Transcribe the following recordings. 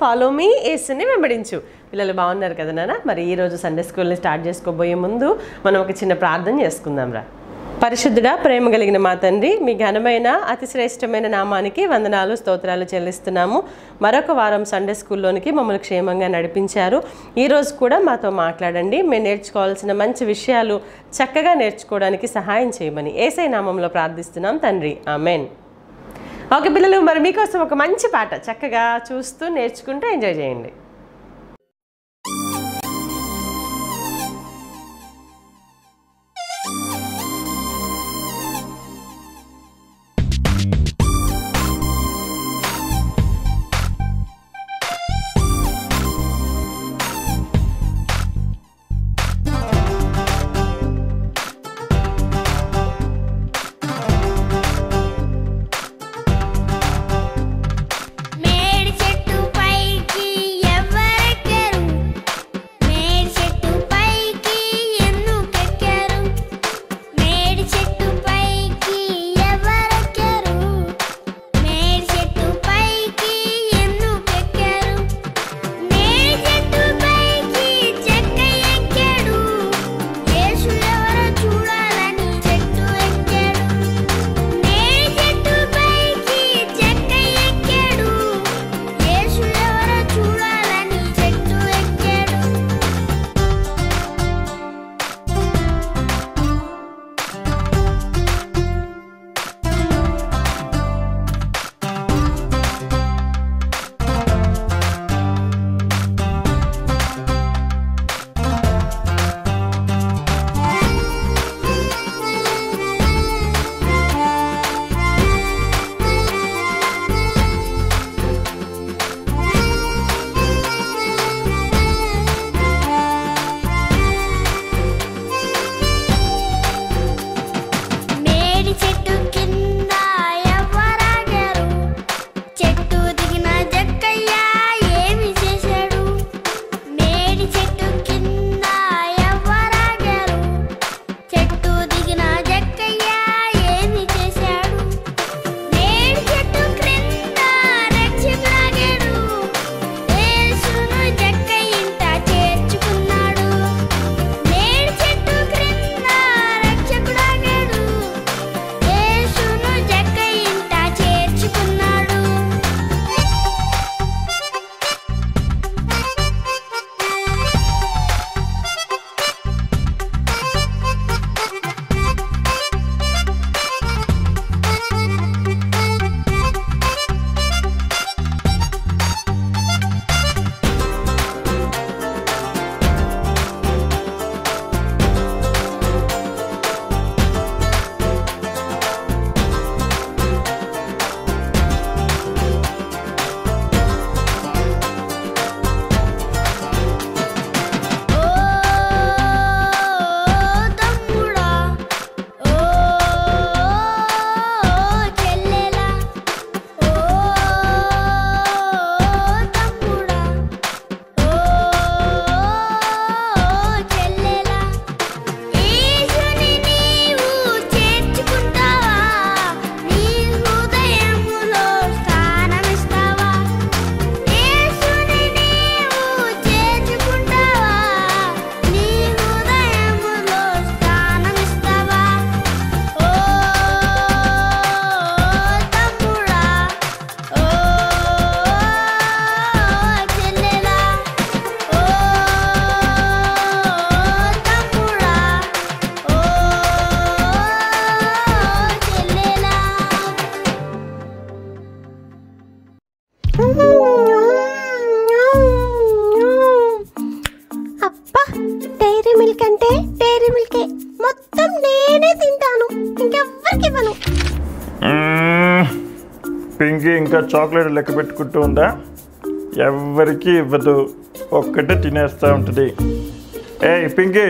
Follow me ఏసుని వెంబడించు పిల్లలు బాగున్నారు కదా నాన్న మరి ఈరోజు సండే స్కూల్ని స్టార్ట్ చేసుకోబోయే ముందు మనం ఒక చిన్న ప్రార్థన చేసుకుందాం రా పరిశుద్ధుడా ప్రేమ కలిగిన మా తండ్రి మీ ఘనమైన అతి శ్రేష్టమైన నామానికి వందనాలు స్తోత్రాలు చెల్లిస్తున్నాము మరొక వారం సండే స్కూల్లోనికి మమ్మల్ని క్షేమంగా నడిపించారు ఈరోజు కూడా మాతో మాట్లాడండి మేము నేర్చుకోవాల్సిన మంచి విషయాలు చక్కగా నేర్చుకోవడానికి సహాయం చేయమని ఏసై నామంలో ప్రార్థిస్తున్నాం తండ్రి ఆమెన్ ఓకే పిల్లలు మరి మీకోసం ఒక మంచి పాట చక్కగా చూస్తూ నేర్చుకుంటూ ఎంజాయ్ చేయండి మేడి చెట్టు పైకి ఎవరెక్కారు మేడి చెట్టు పైకి ఎందుకెక్కారు మేడి చెట్టు పైకి ఎవరెక్కారు మేడి చెట్టు పైకి ఎందుకెక్కారు మేడి చెట్టు పైకి చెక్క ఎక్కాడు యేసు ఎవరో చూడాలని చెట్టు ఎక్కాడు మేడి చెట్టు పైకి చెక్క ఎక్కాడు యేసు ఎవరో చూడాలని చెట్టు ఎక్కాడు మేడి చెట్టు కింద ఎవరాగారు చెట్టు దిగిన జక్కయ్య ఏమి చేశాడు మేడి చెట్టు కింద ఎవరాగారు చెట్టు దిగిన జక్కయ్య ఏమి చేశాడు మేడి చెట్టు క్రింద రక్షకులాగాడు యేసును జక్కయ్య ఇంట చేర్చుకున్నాడు మేడి చెట్టు క్రింద రక్షకుడాగాడు యేసును జక్కయ్య ఇంట చేర్చుకున్నాడు ఓ తమ్ముడా ఓ చెల్లెలా ఓ తమ్ముడా ఓ చెల్లెలా యేసుని నీవు చేర్చుకుంటావా నీ హృదయములో స్థానమిస్తావా యేసుని నీవు చేర్చుకుంటావా నీ హృదయములో స్థానమిస్తావా ఓ తమ్ముడా ఓ చెల్లెలా ఓ తమ్ముడా ఓ చెల్లెలా అబ్బా డైరీ మిల్క్ అంటే డైరీ మిల్కే మొత్తం నేనే తింటాను ఇంకెవ్వరికి ఇవ్వను మ్మ్. పింకీ ఇంకా చాక్లెట్ లెక్క పెట్టుకుంటూ ఉందా ఎవరికి ఇవ్వదు ఒక్కటే తినేస్తూ ఉంటుంది ఏ పింకీ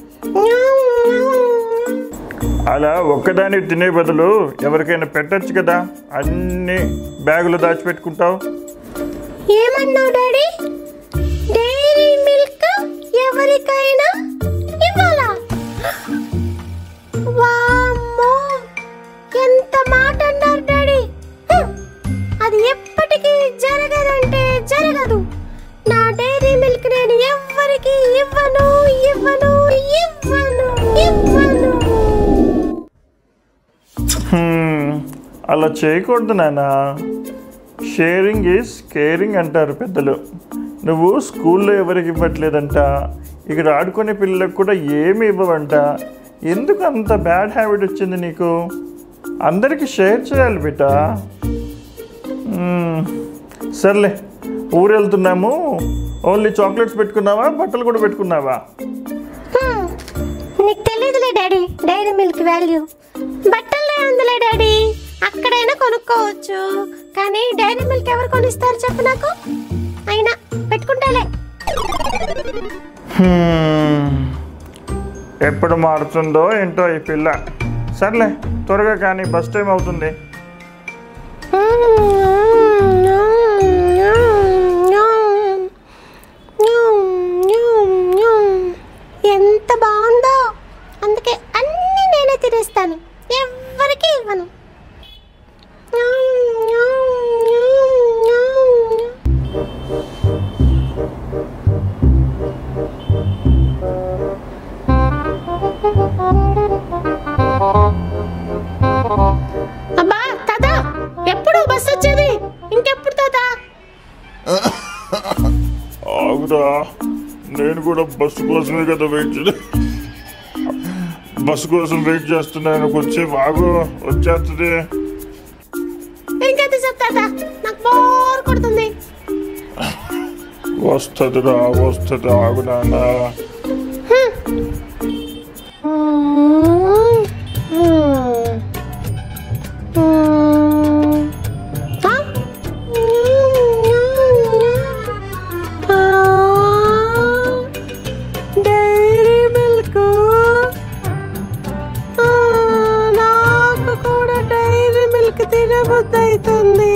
అలా ఒక్కదాన్ని తినే బదులు ఎవరికైనా పెట్టచ్చు కదా అన్ని బ్యాగులు దాచిపెట్టుకుంటావు ఏమన్నావు డాడీ డైరీ మిల్క్ ఎవరికైనా ఇవ్వాలా వామ్మో ఎంత మాట అన్నారు డాడీ హ్మ్. అది ఎప్పటికీ జరగదంటే జరగదు ఇవ్వను ఇవ్వను ఇవ్వను ఇవ్వను హ్మ్, అలా చేయకూడదు నాన్న షేరింగ్ ఈజ్ కేరింగ్ అంటారు పెద్దలు నువ్వు స్కూల్లో ఎవరికి ఇవ్వట్లేదంట ఇక్కడ ఆడుకునే పిల్లలకు కూడా ఏమి ఇవ్వవంట ఎందుకు అంత బ్యాడ్ హ్యాబిట్ వచ్చింది నీకు అందరికీ షేర్ చేయాలి బిడ్డ మ్మ్, సర్లే ఊరు వెళ్తున్నాము ఓన్లీ చాక్లెట్స్ పెట్టుకున్నావా బట్టలు కూడా పెట్టుకున్నావా హ్మ్. నీకు తెలియదులే డాడీ డైరీ మిల్క్ వాల్యూ బట్టల్లో ఉందిలే డాడీ అక్కడైనా కొనుక్కోవచ్చు కానీ డైరీ మిల్క్ ఎవరు కొనిస్తారు చెప్పు నాకు అయినా పెట్టుకుంటాలే హ్మ్. ఎప్పుడు మారుతుందో ఏంటో ఈ పిల్ల సర్లే త్వరగా కానీ బస్ టైం అవుతుంది ఎంత బాగుందో అందుకే అన్ని నేనే తినేస్తాను ఎవ్వరికి ఇవ్వను అబ్బా తాత ఎప్పుడు బస్ వచ్చేది ఇంకెప్పుడు తాత ఆగురా నేను కూడా బస్సు కోసమే కదా వెయిట్ చే బస్సు కోసం వెయిట్ చేస్తున్నాను కొంచెం ఆగు వచ్చేస్తుంది ఇంకెంతసేపు తాత నాకు బోర్ కొడుతుంది వస్తుందిరా వస్తుంది ఆగు నాన్న డైరీ మిల్క్ నాకు కూడా డైరీ మిల్క్ తినబుద్ధి అవుతుంది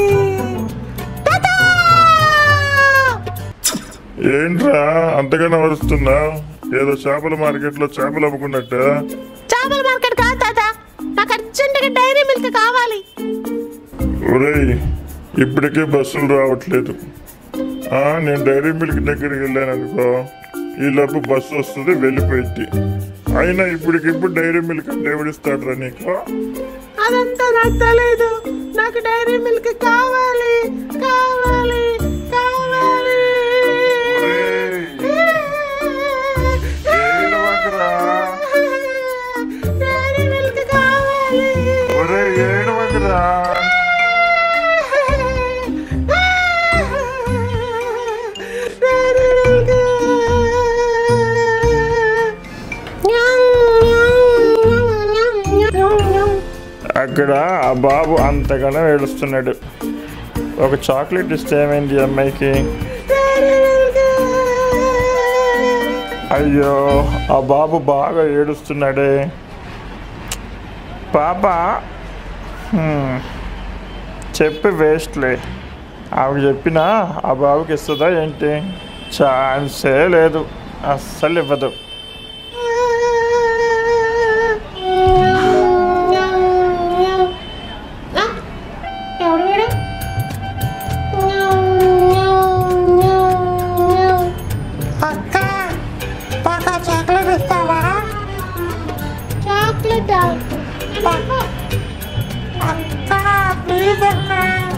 ఏంట్రా అంతగానో వరుస్తున్నా ఏదో చేపల మార్కెట్లో చేపలు అమ్ముకున్నట్టు చేపల మార్కెట్ కాదు తాత నాకు అర్జెంటుగా డైరీ మిల్క్ కావాలి ఒరేయ్ ఇప్పటికే బస్సులు రావట్లేదు ఆ, నేను డైరీ మిల్క్ దగ్గరికి వెళ్ళాను అనుకో ఈ లోపు బస్సు వస్తుంది వెళ్ళిపోయింది అయినా ఇప్పటికిప్పుడు డైరీ మిల్క్ అంటే ఎవడిస్తాడురా నీకు అదంతా నాకు తెలియదు నాకు డైరీ మిల్క్ కావాలి కావాలి కావాలి ఒరేయ్, ఏడవకురా. డైరీ మిల్క్ కావాలి ఒరేయ్, ఏడవకురా. డైరీ మిల్క్ అక్కడ ఆ బాబు అంతగానో ఏడుస్తున్నాడు ఒక చాక్లెట్ ఇస్తే ఏమైంది ఈ అమ్మాయికి అయ్యో ఆ బాబు బాగా ఏడుస్తున్నాడే పాప హ్మ్, చెప్పి వేస్ట్లే ఆవిడ చెప్పినా ఆ బాబుకి ఇస్తుందా ఏంటి ఛాన్సే లేదు అస్సలు ఇవ్వదు ఎవడు వీడు అక్క బాగా చాక్లెట్ ఇస్తావా చాక్లెట్ అక్క ప్లీజ్ అక్క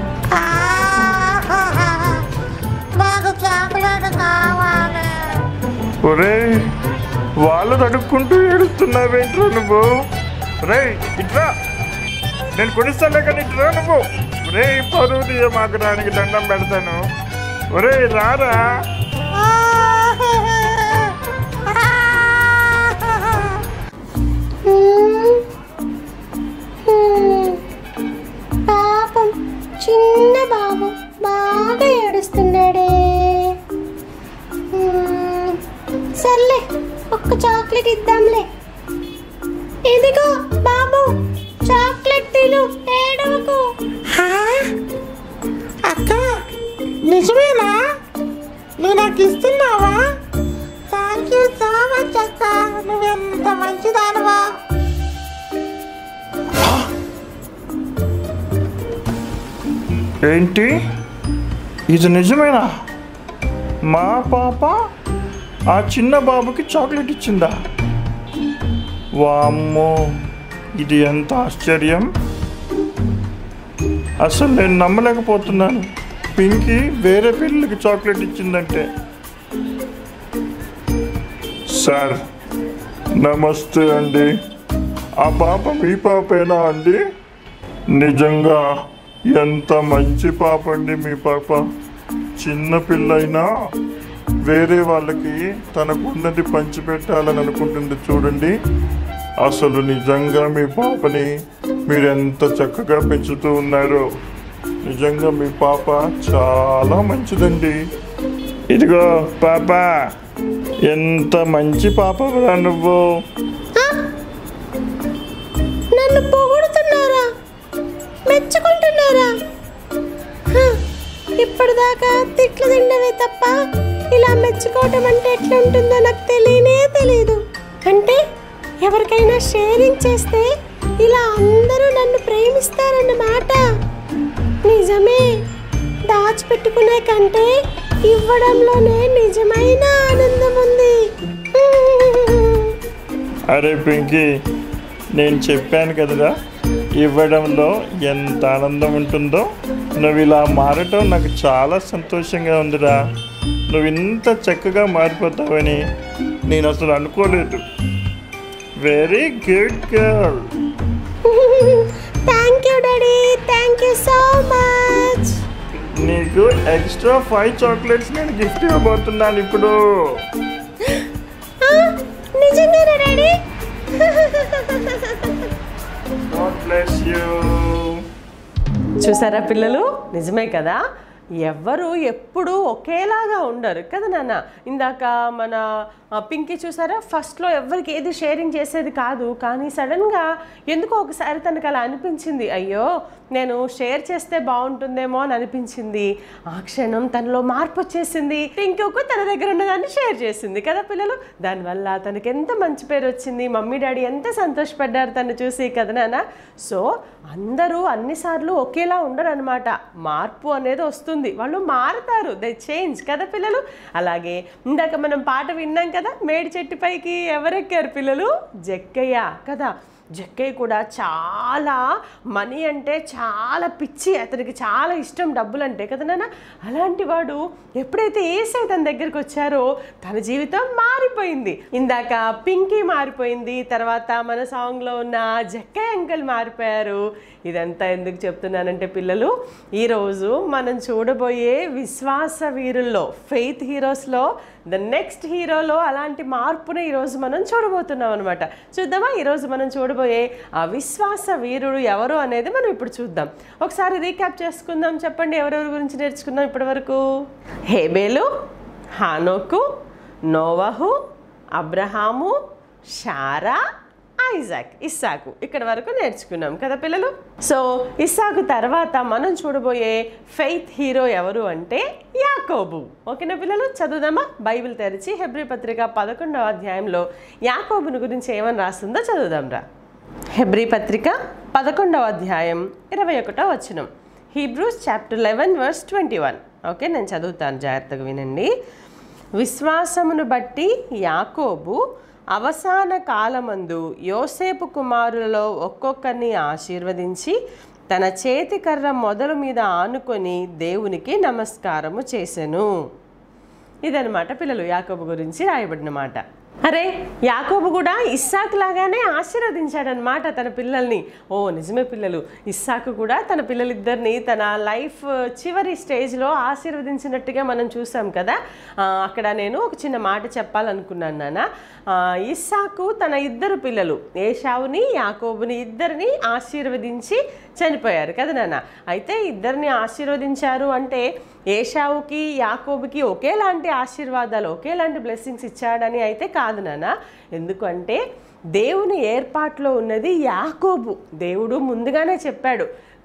నాకు చాక్లెట్ కావాలి ఒరే వాళ్ళు అడుక్కుంటూ ఏడుస్తున్నావేంట్రా నువ్వు రే ఇట్రా నేను కొనిస్తాలే కానీ ఇట్రా నువ్వు ఒరే పరువు తీయ మాకు దానికి దండం పెడతాను ఒరే రారా పాపం చిన్న బాబు బాగా ఏడుస్తున్నాడే మ్మ్. సర్లే ఒక్క చాక్లెట్ ఇద్దాంలే ఇదిగో బాబు చాక్లెట్ తిను ఏడవకు అక్క నిజమేనా నువ్వు నాకు ఇస్తున్నావా థ్యాంక్ యూ సో మచ్ అక్క నువ్వెంత మంచిదానవా ఏంటి ఇది నిజమేనా మా పాప ఆ చిన్న బాబుకి చాక్లెట్ ఇచ్చిందా వామ్మో ఇది ఎంత ఆశ్చర్యం అసలు నేను నమ్మలేకపోతున్నాను పింకీ వేరే పిల్లలకి చాక్లెట్ ఇచ్చిందంటే సార్ నమస్తే అండి ఆ పాప మీ పాపేనా అండి నిజంగా ఎంత మంచి పాప అండి మీ పాప చిన్న పిల్లైనా వేరే వాళ్ళకి తనకున్నది పంచిపెట్టాలని అనుకుంటుంది చూడండి అసలు నిజంగా మీ పాపని మీరు ఎంత చక్కగా పెంచుతూ ఉన్నారో నిజంగా మీ పాప చాలా మంచిదండి ఇదిగో పాప ఎంత మంచి పాపరా నువ్వు నన్ను పొగుడుతున్నారా మెచ్చుకుంటున్నారా హ, ఇప్పటిదాకా తిట్లు తిన్నవే తప్ప ఇలా మెచ్చుకోవటం అంటే ఎట్లా ఉంటుందో నాకు తెలియనే తెలియదు అంటే ఎవరికైనా షేరింగ్ చేస్తే ఇలా అందరూ నన్ను ప్రేమిస్తారన్నమాట నిజమే దాచిపెట్టుకునే కంటే ఇవ్వడంలోనే నిజమైన ఆనందం ఉంది అరే పింకీ నేను చెప్పాను కదరా ఇవ్వడంలో ఎంత ఆనందం ఉంటుందో నువ్వు ఇలా మారటం నాకు చాలా సంతోషంగా ఉందిరా నువ్వు ఇంత చక్కగా మారిపోతావని నేను అసలు అనుకోలేదు very good girl thank you daddy thank you so much నీకు ఎక్స్ట్రా ఫైవ్ చాక్లెట్స్ నేను గిఫ్ట్ ఇవ్వబోతున్నాను ఇప్పుడు నిజంగానా డాడీ గాడ్ బ్లెస్ యూ చూసారా పిల్లలు నిజమే కదా ఎవ్వరు ఎప్పుడు ఒకేలాగా ఉండరు కదా నాన్న ఇందాక మన ఆ, పింకీ చూసారా ఫస్ట్లో ఎవరికి ఏది షేరింగ్ చేసేది కాదు కానీ సడన్గా ఎందుకో ఒకసారి తనకు అలా అనిపించింది అయ్యో నేను షేర్ చేస్తే బాగుంటుందేమో అని అనిపించింది ఆ క్షణం తనలో మార్పు వచ్చేసింది పింకీకు తన దగ్గర ఉన్నదాన్ని షేర్ చేసింది కదా పిల్లలు దానివల్ల తనకి ఎంత మంచి పేరు వచ్చింది మమ్మీ డాడీ ఎంత సంతోషపడ్డారు తను చూసి కదా నాన్న సో అందరూ అన్నిసార్లు ఒకేలా ఉండరు అనమాట మార్పు అనేది వస్తుంది వాళ్ళు మారుతారు దే చేంజ్ కదా పిల్లలు అలాగే ఇందాక మనం పాట విన్నాం కదా మేడి చెట్టు పైకి ఎవరెక్కారు పిల్లలు జక్కయ్య కదా జక్కయ్య కూడా చాలా మనీ అంటే చాలా పిచ్చి అతనికి చాలా ఇష్టం డబ్బులు అంటే కదా నాన్న అలాంటి వాడు ఎప్పుడైతే ఏసై తన దగ్గరికి వచ్చారో తన జీవితం మారిపోయింది ఇందాక పింకీ మారిపోయింది తర్వాత మన సాంగ్లో ఉన్న జక్కయ్య అంకల్ మారిపోయారు ఇదంతా ఎందుకు చెప్తున్నానంటే పిల్లలు ఈరోజు మనం చూడబోయే విశ్వాస వీరుల్లో ఫెయిత్ హీరోస్లో ద నెక్స్ట్ హీరోలో అలాంటి మార్పుని ఈరోజు మనం చూడబోతున్నాం అనమాట చూద్దామా ఈరోజు మనం చూడబోయే ఆ విశ్వాస వీరుడు ఎవరు అనేది మనం ఇప్పుడు చూద్దాం ఒకసారి రీక్యాప్ చేసుకుందాం చెప్పండి ఎవరెవరి గురించి నేర్చుకున్నాం ఇప్పటి వరకు హేబేలు హానోకు నోవహు అబ్రహాము షారా ఐజాక్ ఇస్సాకు ఇక్కడ వరకు నేర్చుకున్నాం కదా పిల్లలు సో ఇస్సాకు తర్వాత మనం చూడబోయే ఫెయిత్ హీరో ఎవరు అంటే యాకోబు ఓకేనా పిల్లలు చదువుదామా బైబిల్ తెరిచి హెబ్రి పత్రిక పదకొండవ అధ్యాయంలో యాకోబుని గురించి ఏమని రాస్తుందో చదువుదాం రా హెబ్రి పత్రిక పదకొండవ అధ్యాయం ఇరవై ఒకటో వచనం Hebrews chapter eleven verse twenty one okay నేను చదువుతాను జాగ్రత్తగా వినండి విశ్వాసమును బట్టి యాకోబు అవసాన కాలమందు యోసేపు కుమారులలో ఒక్కొక్కరిని ఆశీర్వదించి తన చేతికర్ర మొదలు మీద ఆనుకొని దేవునికి నమస్కారము చేసెను ఇదనమాట పిల్లలు యాకోబు గురించి రాయబడిన మాట అరే యాకోబు కూడా ఇస్సాక్ లాగానే ఆశీర్వదించాడనమాట తన పిల్లల్ని ఓ నిజమే పిల్లలు ఇస్సాకు కూడా తన పిల్లలిద్దరిని తన లైఫ్ చివరి స్టేజ్లో ఆశీర్వదించినట్టుగా మనం చూసాం కదా ఆ, అక్కడ నేను ఒక చిన్న మాట చెప్పాలనుకున్నాను నాన్న ఆ, ఇస్సాకు తన ఇద్దరు పిల్లలు ఏషావుని యాకోబుని ఇద్దరిని ఆశీర్వదించి చనిపోయారు కదా నాన్న అయితే ఇద్దరిని ఆశీర్వదించారు అంటే ఏషావుకి యాకోబుకి ఒకేలాంటి ఆశీర్వాదాలు ఒకేలాంటి బ్లెస్సింగ్స్ ఇచ్చాడని అయితే కాదు నాన్న ఎందుకంటే దేవుని ఏర్పాట్లో ఉన్నది యాకోబు దేవుడు ముందుగానే చెప్పాడు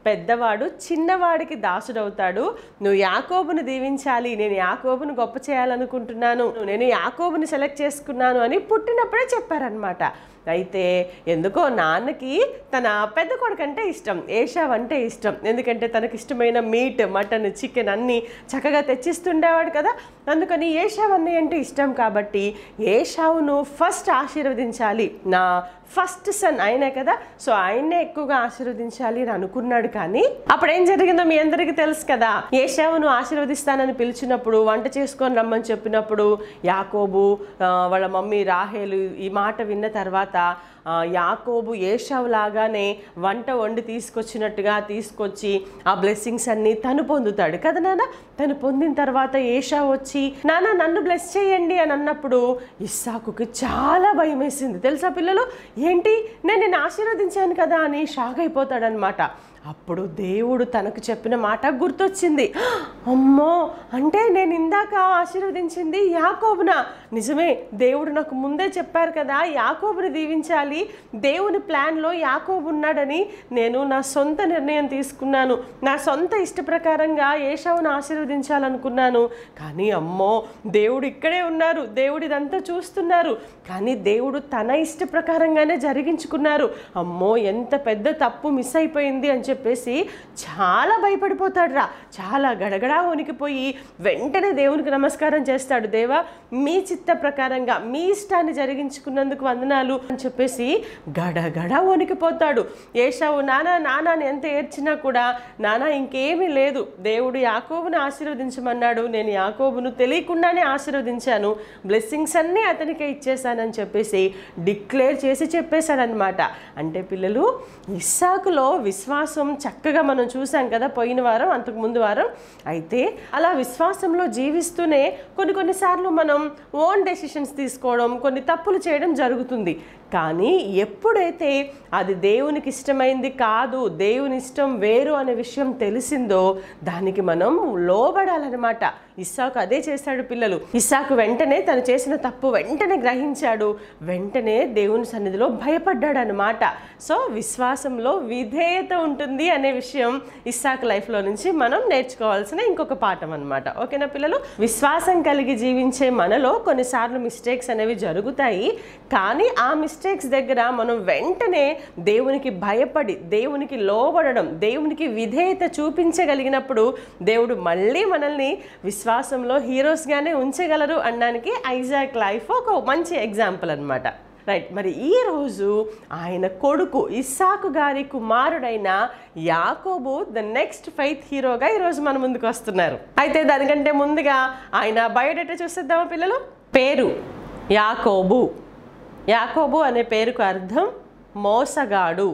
పెద్దవాడు చిన్నవాడికి దాసుడవుతాడు నువ్వు యాకోబుని దీవించాలి నేను యాకోబుని గొప్ప చేయాలనుకుంటున్నాను నేను యాకోబుని సెలెక్ట్ చేసుకున్నాను అని పుట్టినప్పుడే చెప్పారనమాట అయితే ఎందుకో నాన్నకి తన పెద్ద కొడుకు అంటే ఇష్టం ఏషావ్ అంటే ఇష్టం ఎందుకంటే తనకి ఇష్టమైన మీట్ మటన్ చికెన్ అన్నీ చక్కగా తెచ్చిస్తుండేవాడు కదా అందుకని ఏషావ్ అన్నయ్య అంటే ఇష్టం కాబట్టి ఏషావును ఫస్ట్ ఆశీర్వదించాలి నా ఫస్ట్ సన్ ఆయనే కదా సో ఆయన్నే ఎక్కువగా ఆశీర్వదించాలి అని అనుకున్నాడు కానీ అప్పుడు ఏం జరిగిందో మీ అందరికీ తెలుసు కదా ఏషావును ఆశీర్వదిస్తానని పిలిచినప్పుడు వంట చేసుకొని రమ్మని చెప్పినప్పుడు యాకోబు ఆ, వాళ్ళ మమ్మీ రాహేలు ఈ మాట విన్న తర్వాత ఆ, యాకోబు ఏషావు లాగానే వంట వండి తీసుకొచ్చినట్టుగా తీసుకొచ్చి ఆ బ్లెస్సింగ్స్ అన్ని తను పొందుతాడు కదా నాన్న తను పొందిన తర్వాత ఏషా వచ్చి నాన్న నన్ను బ్లెస్ చేయండి అని అన్నప్పుడు ఇస్సాకుకి చాలా భయం వేసింది తెలుసా పిల్లలు ఏంటి నేను నిన్ను ఆశీర్వదించాను కదా అని షాక్ అయిపోతాడనమాట అప్పుడు దేవుడు తనకు చెప్పిన మాట గుర్తొచ్చింది అమ్మో అంటే నేను ఇందాక ఆశీర్వదించింది యాకోబున నిజమే దేవుడు నాకు ముందే చెప్పారు కదా యాకోబుని దీవించాలి దేవుని ప్లాన్లో యాకోబు ఉన్నాడని నేను నా సొంత నిర్ణయం తీసుకున్నాను నా సొంత ఇష్ట ప్రకారంగా ఏషావును ఆశీర్వదించాలనుకున్నాను కానీ అమ్మో దేవుడు ఇక్కడే ఉన్నారు దేవుడు ఇదంతా చూస్తున్నారు కానీ దేవుడు తన ఇష్ట ప్రకారంగానే జరిగించుకున్నారు అమ్మో ఎంత పెద్ద తప్పు మిస్ అయిపోయింది అని చెప్పేసి చాలా భయపడిపోతాడు రా చాలా గడగడా వణికిపోయి వెంటనే దేవునికి నమస్కారం చేస్తాడు దేవా మీ చిత్త ప్రకారంగా మీ ఇష్టాన్ని జరిగించుకున్నందుకు వందనాలు అని చెప్పేసి గడగడ వణికిపోతాడు ఏషావు నానా నానాని ఎంత ఏడ్చినా కూడా నానా ఇంకేమీ లేదు దేవుడు యాకోబును ఆశీర్వదించమన్నాడు నేను యాకోబును తెలియకుండానే ఆశీర్వదించాను బ్లెస్సింగ్స్ అన్నీ అతనికే ఇచ్చేసానని చెప్పేసి డిక్లేర్ చేసి చెప్పేశాడనమాట అంటే పిల్లలు ఇస్సాకులో విశ్వాసం చక్కగా మనం చూసాం కదా పోయిన వారం అంతకు ముందు వారం అయితే అలా విశ్వాసంలో జీవిస్తూనే కొన్ని కొన్నిసార్లు మనం ఓన్ డెసిషన్స్ తీసుకోవడం కొన్ని తప్పులు చేయడం జరుగుతుంది కానీ ఎప్పుడైతే అది దేవునికి ఇష్టమైంది కాదు దేవుని ఇష్టం వేరు అనే విషయం తెలిసిందో దానికి మనం లోబడాలన్నమాట ఇస్సాకు అదే చేశాడు పిల్లలు ఇస్సాకు వెంటనే తను చేసిన తప్పు వెంటనే గ్రహించాడు వెంటనే దేవుని సన్నిధిలో భయపడ్డాడు అనమాట సో విశ్వాసంలో విధేయత ఉంటుంది అనే విషయం ఇస్సాకు లైఫ్లో నుంచి మనం నేర్చుకోవాల్సిన ఇంకొక పాఠం అనమాట ఓకేనా పిల్లలు విశ్వాసం కలిగి జీవించే మనలో కొన్నిసార్లు మిస్టేక్స్ అనేవి జరుగుతాయి కానీ ఆ మిస్టేక్స్ దగ్గర మనం వెంటనే దేవునికి భయపడి దేవునికి లోబడడం దేవునికి విధేయత చూపించగలిగినప్పుడు దేవుడు మళ్ళీ మనల్ని విశ్వాసంలో హీరోస్గానే ఉంచగలరు అనడానికి ఐజాక్ లైఫ్ ఒక మంచి ఎగ్జాంపుల్ అనమాట రైట్ మరి ఈ రోజు ఆయన కొడుకు ఇస్సాకు గారి కుమారుడైన యాకోబు ద నెక్స్ట్ ఫైత్ హీరోగా ఈరోజు మన ముందుకు వస్తున్నారు అయితే దానికంటే ముందుగా ఆయన బయోడేటా చూసేద్దామా పిల్లలు పేరు యాకోబు యాకోబు అనే పేరుకు అర్థం మోసగాడు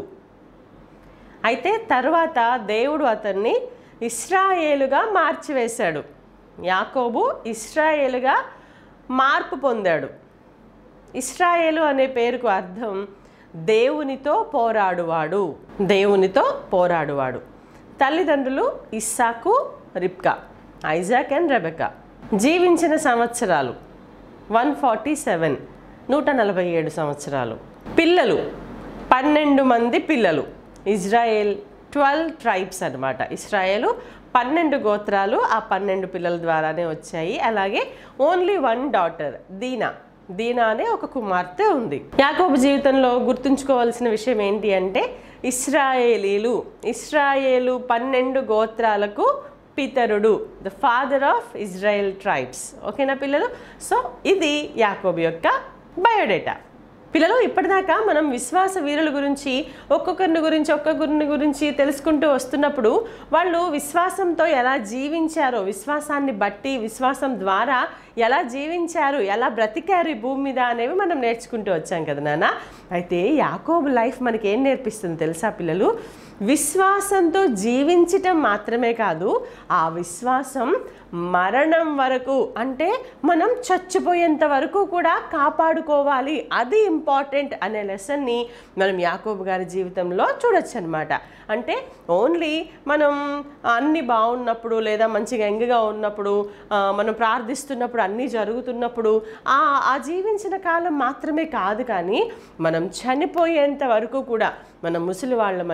అయితే తర్వాత దేవుడు అతన్ని ఇస్రాయేలుగా మార్చివేశాడు యాకోబు ఇస్రాయేలుగా మార్పు పొందాడు ఇస్రాయేలు అనే పేరుకు అర్థం దేవునితో పోరాడువాడు దేవునితో పోరాడువాడు తల్లిదండ్రులు ఇస్సాకు రిప్కా ఐజాక్ అండ్ రెబెకా జీవించిన సంవత్సరాలు వన్ ఫార్టీ సెవెన్ నూట నలభై ఏడు సంవత్సరాలు పిల్లలు పన్నెండు మంది పిల్లలు ఇజ్రాయేల్ ట్వెల్వ్ ట్రైబ్స్ అన్నమాట ఇస్రాయేలు పన్నెండు గోత్రాలు ఆ పన్నెండు పిల్లల ద్వారానే వచ్చాయి అలాగే only one daughter Dinah Dinah అనే ఒక కుమార్తె ఉంది యాకోబు జీవితంలో గుర్తుంచుకోవాల్సిన విషయం ఏంటి అంటే ఇస్రాయేలీలు ఇస్రాయేలు పన్నెండు గోత్రాలకు పితరుడు the father of Israel tribes ఓకేనా పిల్లలు సో ఇది యాకోబు యొక్క బయోడేటా పిల్లలు ఇప్పటిదాకా మనం విశ్వాస వీరుల గురించి ఒక్కొక్కరిని గురించి ఒక్కొక్కరిని గురించి తెలుసుకుంటూ వస్తున్నప్పుడు వాళ్ళు విశ్వాసంతో ఎలా జీవించారో విశ్వాసాన్ని బట్టి విశ్వాసం ద్వారా ఎలా జీవించారు ఎలా బ్రతికారు ఈ భూమి మీద అనేవి మనం నేర్చుకుంటూ వచ్చాం కదా నాన్న అయితే యాకోబు లైఫ్ మనకి ఏం నేర్పిస్తుంది తెలుసా పిల్లలు విశ్వాసంతో జీవించటం మాత్రమే కాదు ఆ విశ్వాసం మరణం వరకు అంటే మనం చచ్చిపోయేంత వరకు కూడా కాపాడుకోవాలి అది ఇంపార్టెంట్ అనే లెసన్ని మనం యాకోబు గారి జీవితంలో చూడొచ్చు అనమాట అంటే ఓన్లీ మనం అన్ని బాగున్నప్పుడు లేదా మంచిగా ఎంగగా ఉన్నప్పుడు ఆ, మనం ప్రార్థిస్తున్నప్పుడు అన్నీ జరుగుతున్నప్పుడు ఆ ఆ జీవించిన కాలం మాత్రమే కాదు కానీ మనం చనిపోయేంత వరకు కూడా మనం ముసలి వాళ్ళమైనా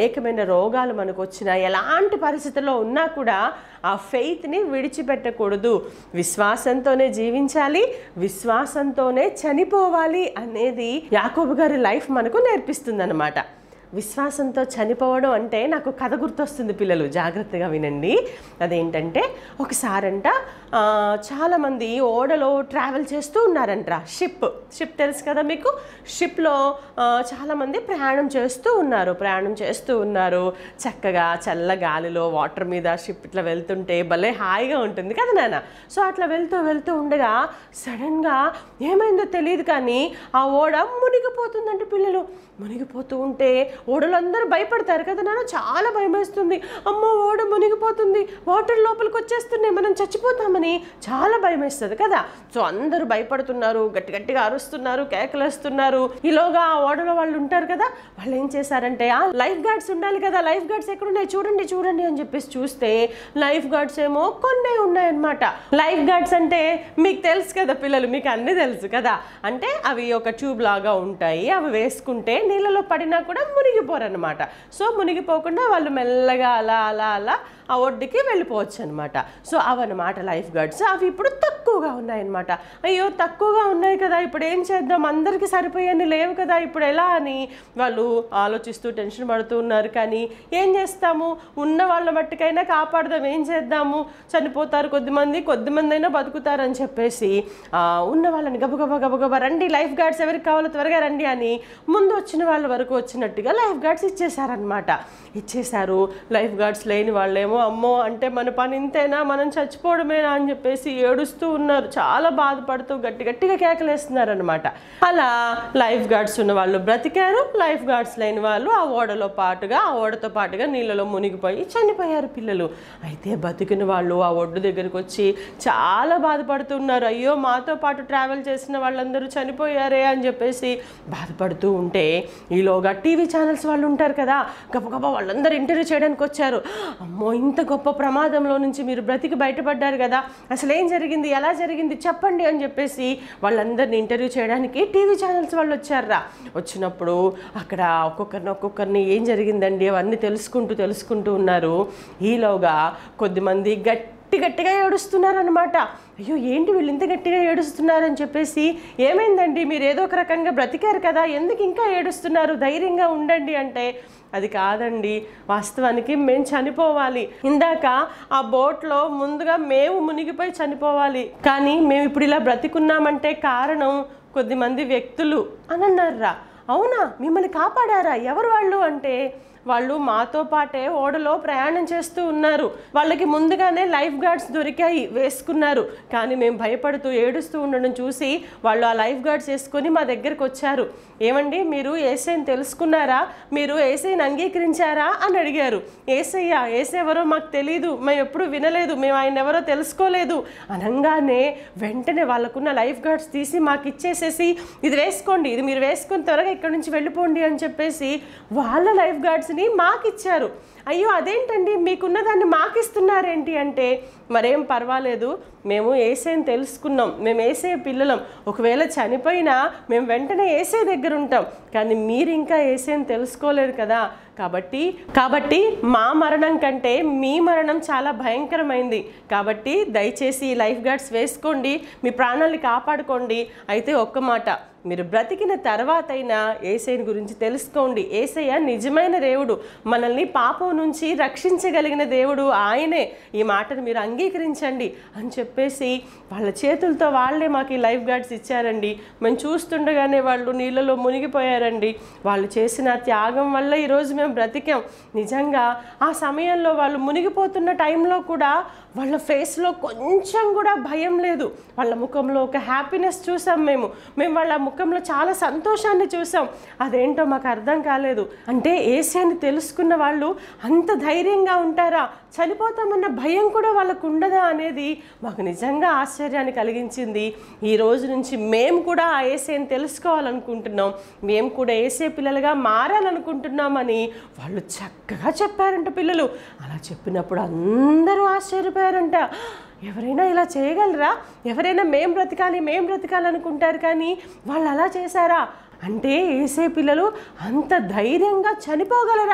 అనేకమైన రోగాలు మనకు వచ్చినా ఎలాంటి పరిస్థితుల్లో ఉన్నా కూడా ఆ ఫెయిత్ని విడిచిపెట్టకూడదు విశ్వాసంతోనే జీవించాలి విశ్వాసంతోనే చనిపోవాలి అనేది యాకోబు గారి లైఫ్ మనకు నేర్పిస్తుంది విశ్వాసంతో చనిపోవడం అంటే నాకు కథ గుర్తొస్తుంది పిల్లలు జాగ్రత్తగా వినండి అదేంటంటే ఒకసారంట ఆ, చాలామంది ఓడలో ట్రావెల్ చేస్తూ ఉన్నారంట షిప్ షిప్ తెలుసు కదా మీకు షిప్లో ఆ, చాలామంది ప్రయాణం చేస్తూ ఉన్నారు ప్రయాణం చేస్తూ ఉన్నారు చక్కగా చల్ల గాలిలో వాటర్ మీద షిప్ ఇట్లా వెళ్తుంటే భలే హాయిగా ఉంటుంది కదా నాన్న సో అట్లా వెళ్తూ వెళ్తూ ఉండగా సడన్గా ఏమైందో తెలియదు కానీ ఆ ఓడ మునిగిపోతుందంటే పిల్లలు మునిగిపోతూ ఉంటే ఓడలందరూ భయపడతారు కదా నాన్న చాలా భయం వేస్తుంది అమ్మో ఓడ మునిగిపోతుంది వాటర్ లోపలికి వచ్చేస్తున్నాయి మనం చచ్చిపోతామని చాలా భయం వేస్తుంది కదా సో అందరూ భయపడుతున్నారు గట్టి గట్టిగా అరుస్తున్నారు కేకలేస్తున్నారు ఈలోగా ఆ ఓడలో వాళ్ళు ఉంటారు కదా వాళ్ళు ఏం చేశారంటే ఆ లైఫ్ గార్డ్స్ ఉండాలి కదా లైఫ్ గార్డ్స్ ఎక్కడున్నాయి చూడండి చూడండి అని చెప్పేసి చూస్తే లైఫ్ గార్డ్స్ ఏమో కొన్నే ఉన్నాయన్నమాట లైఫ్ గార్డ్స్ అంటే మీకు తెలుసు కదా పిల్లలు మీకు అన్నీ తెలుసు కదా అంటే అవి ఒక ట్యూబ్ లాగా ఉంటాయి అవి వేసుకుంటే నీళ్ళలో పడినా కూడా మునిగిపోరన్నమాట సో మునిగిపోకుండా వాళ్ళు మెల్లగా అలా అలా అలా ఆ ఒడ్డుకి వెళ్ళిపోవచ్చు అనమాట సో అవన్నమాట లైఫ్ గార్డ్స్ అవి ఇప్పుడు తక్కువగా ఉన్నాయన్నమాట అయ్యో తక్కువగా ఉన్నాయి కదా ఇప్పుడు ఏం చేద్దాం అందరికీ సరిపోయని లేవు కదా ఇప్పుడు ఎలా అని వాళ్ళు ఆలోచిస్తూ టెన్షన్ పడుతూ ఉన్నారు కానీ ఏం చేస్తాము ఉన్న వాళ్ళ మట్టుకైనా కాపాడదాం ఏం చేద్దాము చనిపోతారు కొద్దిమంది కొద్దిమంది అయినా బతుకుతారని చెప్పేసి ఆ, ఉన్న వాళ్ళని గబగబా గబగబా రండి లైఫ్ గార్డ్స్ ఎవరికి కావాలో త్వరగా రండి అని ముందు వచ్చిన వాళ్ళ వరకు వచ్చినట్టుగా లైఫ్ గార్డ్స్ ఇచ్చేసారనమాట ఇచ్చేశారు లైఫ్ గార్డ్స్ లేని వాళ్ళేమో అమ్మో అంటే మన పని ఇంతేనా మనం చచ్చిపోవడమేనా అని చెప్పేసి ఏడుస్తూ ఉన్నారు చాలా బాధపడుతూ గట్టి గట్టిగా కేకలేస్తున్నారు అనమాట అలా లైఫ్ గార్డ్స్ ఉన్న వాళ్ళు బ్రతికారు లైఫ్ గార్డ్స్ లేని వాళ్ళు ఆ ఓడలో పాటుగా ఆ ఓడతో పాటుగా నీళ్ళలో మునిగిపోయి చనిపోయారు పిల్లలు అయితే బతికిన వాళ్ళు ఆ ఒడ్డు దగ్గరికి వచ్చి చాలా బాధపడుతున్నారు అయ్యో మాతో పాటు ట్రావెల్ చేసిన వాళ్ళందరూ చనిపోయారే అని చెప్పేసి బాధపడుతూ ఉంటే ఈలోగా టీవీ ఛానల్స్ వాళ్ళు ఉంటారు కదా గబగబా వాళ్ళందరూ ఇంటర్వ్యూ చేయడానికి వచ్చారు అమ్మో ఇంత గొప్ప ప్రమాదంలో నుంచి మీరు బ్రతికి బయటపడ్డారు కదా అసలు ఏం జరిగింది ఎలా జరిగింది చెప్పండి అని చెప్పేసి వాళ్ళందరిని ఇంటర్వ్యూ చేయడానికి టీవీ ఛానల్స్ వాళ్ళు వచ్చారా వచ్చినప్పుడు అక్కడ ఒక్కొక్కరిని ఒక్కొక్కరిని ఏం జరిగిందండి అవన్నీ తెలుసుకుంటూ తెలుసుకుంటూ ఉన్నారు ఈలోగా కొద్దిమంది గట్టి గట్టి గట్టిగా ఏడుస్తున్నారనమాట అయ్యో ఏంటి వీళ్ళు ఇంత గట్టిగా ఏడుస్తున్నారని చెప్పేసి ఏమైందండి మీరు ఏదో ఒక రకంగా బ్రతికారు కదా ఎందుకు ఇంకా ఏడుస్తున్నారు ధైర్యంగా ఉండండి అంటే అది కాదండి వాస్తవానికి మేము చనిపోవాలి ఇందాక ఆ బోట్లో ముందుగా మేము మునిగిపోయి చనిపోవాలి కానీ మేము ఇప్పుడు ఇలా బ్రతికున్నామంటే కారణం కొద్దిమంది వ్యక్తులు అని అన్నారా అవునా మిమ్మల్ని కాపాడారా ఎవరు వాళ్ళు అంటే వాళ్ళు మాతో పాటే ఓడలో ప్రయాణం చేస్తూ ఉన్నారు వాళ్ళకి ముందుగానే లైఫ్ గార్డ్స్ దొరికాయి వేసుకున్నారు కానీ మేము భయపడుతూ ఏడుస్తూ ఉండడం చూసి వాళ్ళు ఆ లైఫ్ గార్డ్స్ వేసుకొని మా దగ్గరికి వచ్చారు ఏమండి మీరు ఏసైని తెలుసుకున్నారా మీరు ఏసైని అంగీకరించారా అని అడిగారు ఏసయ్య ఏసెవరో మాకు తెలియదు మేము ఎప్పుడు వినలేదు మేము ఆయన ఎవరో తెలుసుకోలేదు అనగానే వెంటనే వాళ్ళకున్న లైఫ్ గార్డ్స్ తీసి మాకు ఇచ్చేసేసి ఇది వేసుకోండి ఇది మీరు వేసుకొని త్వరగా ఇక్కడ నుంచి వెళ్ళిపోండి అని చెప్పేసి వాళ్ళ లైఫ్ గార్డ్స్ని మాకు ఇచ్చారు అయ్యో అదేంటండి మీకున్న దాన్ని మాకు ఇస్తున్నారేంటి అంటే మరేం పర్వాలేదు మేము ఏసైని తెలుసుకున్నాం మేము ఏసే పిల్లలం ఒకవేళ చనిపోయినా మేము వెంటనే ఏసే దగ్గర ఉంటాం కానీ మీరు ఇంకా ఏసైని తెలుసుకోలేదు కదా కాబట్టి కాబట్టి మా మరణం కంటే మీ మరణం చాలా భయంకరమైంది కాబట్టి దయచేసి ఈ లైఫ్ గార్డ్స్ వేసుకోండి మీ ప్రాణాన్ని కాపాడుకోండి అయితే ఒక్క మాట మీరు బ్రతికిన తర్వాతైనా ఏసైని గురించి తెలుసుకోండి ఏసయ్య నిజమైన దేవుడు మనల్ని పాపం నుంచి రక్షించగలిగిన దేవుడు ఆయనే ఈ మాటను మీరు అంగీకరించండి అని చెప్పేసి వాళ్ళ చేతులతో వాళ్ళే మాకు ఈ లైఫ్ గార్డ్స్ ఇచ్చారండి మేము చూస్తుండగానే వాళ్ళు నీళ్ళలో మునిగిపోయారండి వాళ్ళు చేసిన త్యాగం వల్ల ఈరోజు మేము బ్రతికాం నిజంగా ఆ సమయంలో వాళ్ళు మునిగిపోతున్న టైంలో కూడా వాళ్ళ ఫేస్లో కొంచెం కూడా భయం లేదు వాళ్ళ ముఖంలో ఒక హ్యాపీనెస్ చూసాం మేము మేము వాళ్ళ ముఖంలో చాలా సంతోషాన్ని చూసాం అదేంటో మాకు అర్థం కాలేదు అంటే ఏసైని తెలుసుకున్న వాళ్ళు అంత ధైర్యంగా ఉంటారా చనిపోతామన్న భయం కూడా వాళ్ళకు ఉండదా అనేది మాకు నిజంగా ఆశ్చర్యాన్ని కలిగించింది ఈ రోజు నుంచి మేము కూడా ఆ ఏసైని తెలుసుకోవాలనుకుంటున్నాం మేము కూడా ఏసే పిల్లలుగా మారాలనుకుంటున్నామని వాళ్ళు చక్కగా చెప్పారంట పిల్లలు అలా చెప్పినప్పుడు అందరూ ఆశ్చర్యపోయారంట ఎవరైనా ఇలా చేయగలరా ఎవరైనా మేం బ్రతకాలి మేం బ్రతకాలనుకుంటారు కానీ వాళ్ళు అలా చేశారా అంటే ఏసే పిల్లలు అంత ధైర్యంగా చనిపోగలరా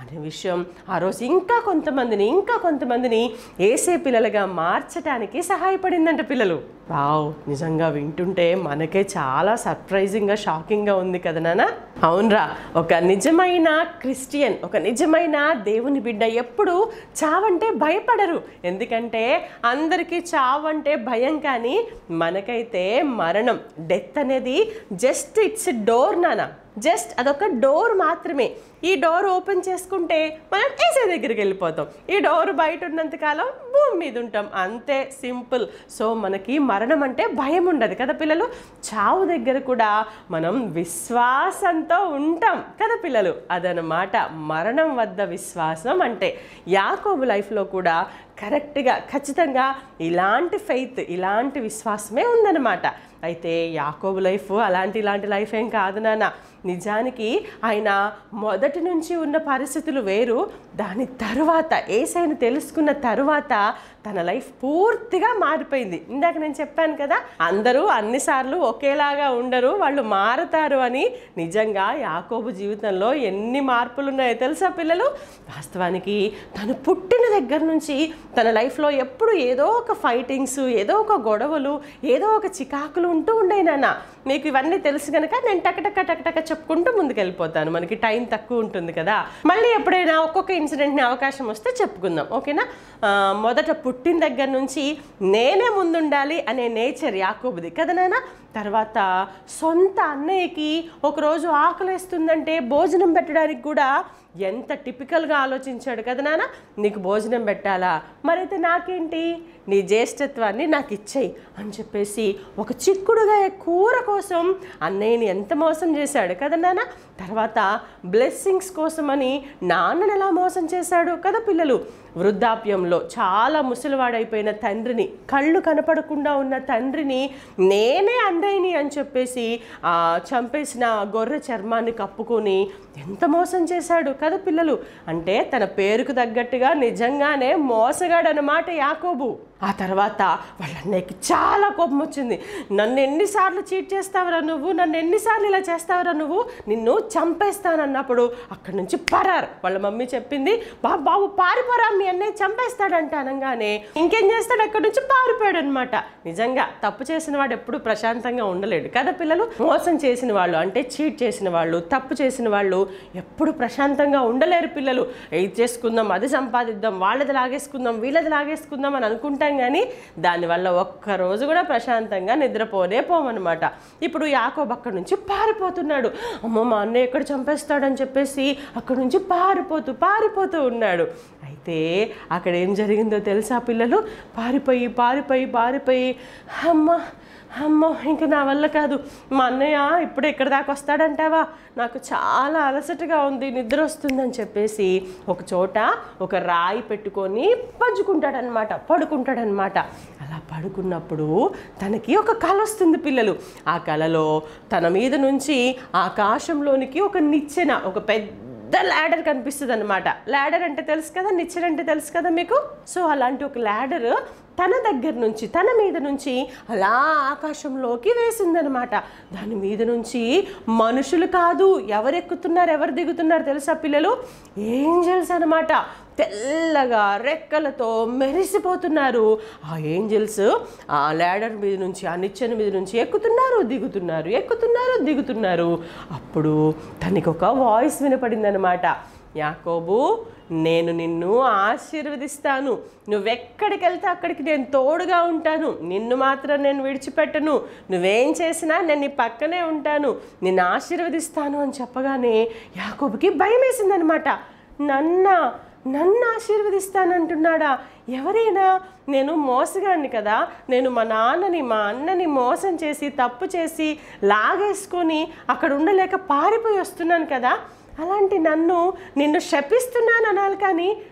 అనే విషయం ఆ రోజు ఇంకా కొంతమందిని ఇంకా కొంతమందిని ఏసే పిల్లలుగా మార్చడానికి సహాయపడిందంట పిల్లలు వావ్ నిజంగా వింటుంటే మనకే చాలా సర్ప్రైజింగ్గా షాకింగ్గా ఉంది కదా నాన్న అవునరా ఒక నిజమైన క్రిస్టియన్ ఒక నిజమైన దేవుని బిడ్డ ఎప్పుడు చావంటే భయపడరు ఎందుకంటే అందరికీ చావంటే భయం కానీ మనకైతే మరణం డెత్ అనేది జస్ట్ ఇట్స్ డోర్ నానా జస్ట్ అదొక డోర్ మాత్రమే ఈ డోర్ ఓపెన్ చేసుకుంటే మనం ఏసే దగ్గరికి వెళ్ళిపోతాం ఈ డోర్ బయట ఉన్నంతకాలం భూమి మీద ఉంటాం అంతే సింపుల్ సో మనకి మరణం అంటే భయం ఉండదు కదా పిల్లలు చావు దగ్గర కూడా మనం విశ్వాసంతో ఉంటాం కదా పిల్లలు అదనమాట మరణం వద్ద విశ్వాసం అంటే యాకోబు లైఫ్లో కూడా కరెక్ట్గా ఖచ్చితంగా ఇలాంటి ఫెయిత్ ఇలాంటి విశ్వాసమే ఉందన్నమాట అయితే యాకోబు లైఫ్ అలాంటి ఇలాంటి లైఫ్ ఏం కాదు నాన్న నిజానికి ఆయన మొదటి నుంచి ఉన్న పరిస్థితులు వేరు దాని తరువాత ఏసైని తెలుసుకున్న తరువాత తన లైఫ్ పూర్తిగా మారిపోయింది ఇందాక నేను చెప్పాను కదా అందరూ అన్నిసార్లు ఒకేలాగా ఉండరు వాళ్ళు మారుతారు అని నిజంగా యాకోబు జీవితంలో ఎన్ని మార్పులు ఉన్నాయో తెలుసా పిల్లలు వాస్తవానికి తను పుట్టిన దగ్గర నుంచి తన లైఫ్లో ఎప్పుడు ఏదో ఒక ఫైటింగ్స్ ఏదో ఒక గొడవలు ఏదో ఒక చికాకులు ఉంటూ ఉండేవి నాన్న మీకు ఇవన్నీ తెలుసు కనుక నేను టకటక టకటక చెప్పుకుంటూ ముందుకు వెళ్ళిపోతాను మనకి టైం తక్కువ ఉంటుంది కదా మళ్ళీ ఎప్పుడైనా ఒక్కొక్క ఇన్సిడెంట్ని అవకాశం వస్తే చెప్పుకుందాం ఓకేనా ఆ, మొదట పుట్టిన దగ్గర నుంచి నేనే ముందుండాలి అనే నేచర్ యాకోబుది కదా నాన్న తర్వాత సొంత అన్నయ్యకి ఒకరోజు ఆకలేస్తుందంటే భోజనం పెట్టడానికి కూడా ఎంత టిపికల్గా ఆలోచించాడు కదా నాన్న నీకు భోజనం పెట్టాలా మరైతే నాకేంటి నీ జ్యేష్ఠత్వాన్ని నాకు ఇచ్చేయి అని చెప్పేసి ఒక చిక్కుడుగా కూర కోసం అన్నయ్యని ఎంత మోసం చేశాడు కదా నాన్న తర్వాత బ్లెస్సింగ్స్ కోసమని నాన్నని ఎలా మోసం చేశాడు కదా పిల్లలు వృద్ధాప్యంలో చాలా ముసలివాడైపోయిన తండ్రిని కళ్ళు కనపడకుండా ఉన్న తండ్రిని నేనే అన్నయ్యని అని చెప్పేసి ఆ, చంపేసిన గొర్రె చర్మాన్ని కప్పుకొని ఎంత మోసం చేశాడు కదా పిల్లలు అంటే తన పేరుకు తగ్గట్టుగా నిజంగానే మోసగాడనమాట యాకోబు ఆ తర్వాత వాళ్ళ అన్నయ్యకి చాలా కోపం వచ్చింది నన్ను ఎన్నిసార్లు చీట్ చేస్తావరా నువ్వు నన్ను ఎన్నిసార్లు ఇలా చేస్తావరా నువ్వు నిన్ను చంపేస్తానన్నప్పుడు అక్కడి నుంచి పరారు వాళ్ళ మమ్మీ చెప్పింది బాబు బాబు పారిపోరా మీ అన్నయ్య చంపేస్తాడంట అనగానే ఇంకేం చేస్తాడు అక్కడి నుంచి పారిపోయాడు అనమాట నిజంగా తప్పు చేసిన వాడు ఎప్పుడు ప్రశాంతంగా ఉండలేడు కదా పిల్లలు మోసం చేసిన వాళ్ళు అంటే చీట్ చేసిన వాళ్ళు తప్పు చేసిన వాళ్ళు ఎప్పుడు ప్రశాంతంగా ఉండలేరు పిల్లలు ఇది చేసుకుందాం అది సంపాదిద్దాం వాళ్ళది లాగేసుకుందాం వీళ్ళది లాగేసుకుందాం అని అనుకుంటాం కానీ దానివల్ల ఒక్క రోజు కూడా ప్రశాంతంగా నిద్రపోనే పోమన్నమాట ఇప్పుడు యాకోబ్ అక్కడి నుంచి పారిపోతున్నాడు అమ్మో మా అన్నయ్య ఎక్కడ చంపేస్తాడని చెప్పేసి అక్కడి నుంచి పారిపోతూ పారిపోతూ ఉన్నాడు అయితే అక్కడ ఏం జరిగిందో తెలుసా పిల్లలు పారిపోయి పారిపోయి పారిపోయి అమ్మ అమ్మో ఇంక నా వల్ల కాదు మా అన్నయ్య ఇప్పుడు ఎక్కడి దాకా వస్తాడంటావా నాకు చాలా అలసటగా ఉంది నిద్ర వస్తుందని చెప్పేసి ఒక చోట ఒక రాయి పెట్టుకొని పంచుకుంటాడనమాట పడుకుంటాడనమాట అలా పడుకున్నప్పుడు తనకి ఒక కళ వస్తుంది పిల్లలు ఆ కళలో తన మీద నుంచి ఆకాశంలోనికి ఒక నిచ్చెన ఒక పెద్ద పెద్ద ల్యాడర్ కనిపిస్తుంది అనమాట ల్యాడర్ అంటే తెలుసు కదా నిచ్చెన అంటే తెలుసు కదా మీకు సో అలాంటి ఒక ల్యాడర్ తన దగ్గర నుంచి తన మీద నుంచి అలా ఆకాశంలోకి వేసిందనమాట దాని మీద నుంచి మనుషులు కాదు ఎవరు ఎక్కుతున్నారు ఎవరు దిగుతున్నారు తెలుసా పిల్లలు ఏంజల్స్ అనమాట తెల్లగా రెక్కలతో మెరిసిపోతున్నారు ఆ ఏంజల్స్ ఆ ల్యాడర్ మీద నుంచి ఆ నిచ్చెన మీద నుంచి ఎక్కుతున్నారు దిగుతున్నారు ఎక్కుతున్నారు దిగుతున్నారు అప్పుడు తనకి ఒక వాయిస్ వినపడిందనమాట యాకోబు నేను నిన్ను ఆశీర్వదిస్తాను నువ్వెక్కడికి వెళ్తే అక్కడికి నేను తోడుగా ఉంటాను నిన్ను మాత్రం నేను విడిచిపెట్టను నువ్వేం చేసినా నేను నీ పక్కనే ఉంటాను నిన్ను ఆశీర్వదిస్తాను అని చెప్పగానే యాకోబుకి భయం వేసిందనమాట నన్న నన్ను ఆశీర్వదిస్తానంటున్నాడా ఎవరైనా నేను మోసగాడిని కదా నేను మా నాన్నని మా అన్నని మోసం చేసి తప్పు చేసి లాగేసుకొని అక్కడ ఉండలేక పారిపోయి వస్తున్నాను కదా అలాంటి నన్ను నిన్ను శపిస్తున్నాను అనాలి కానీ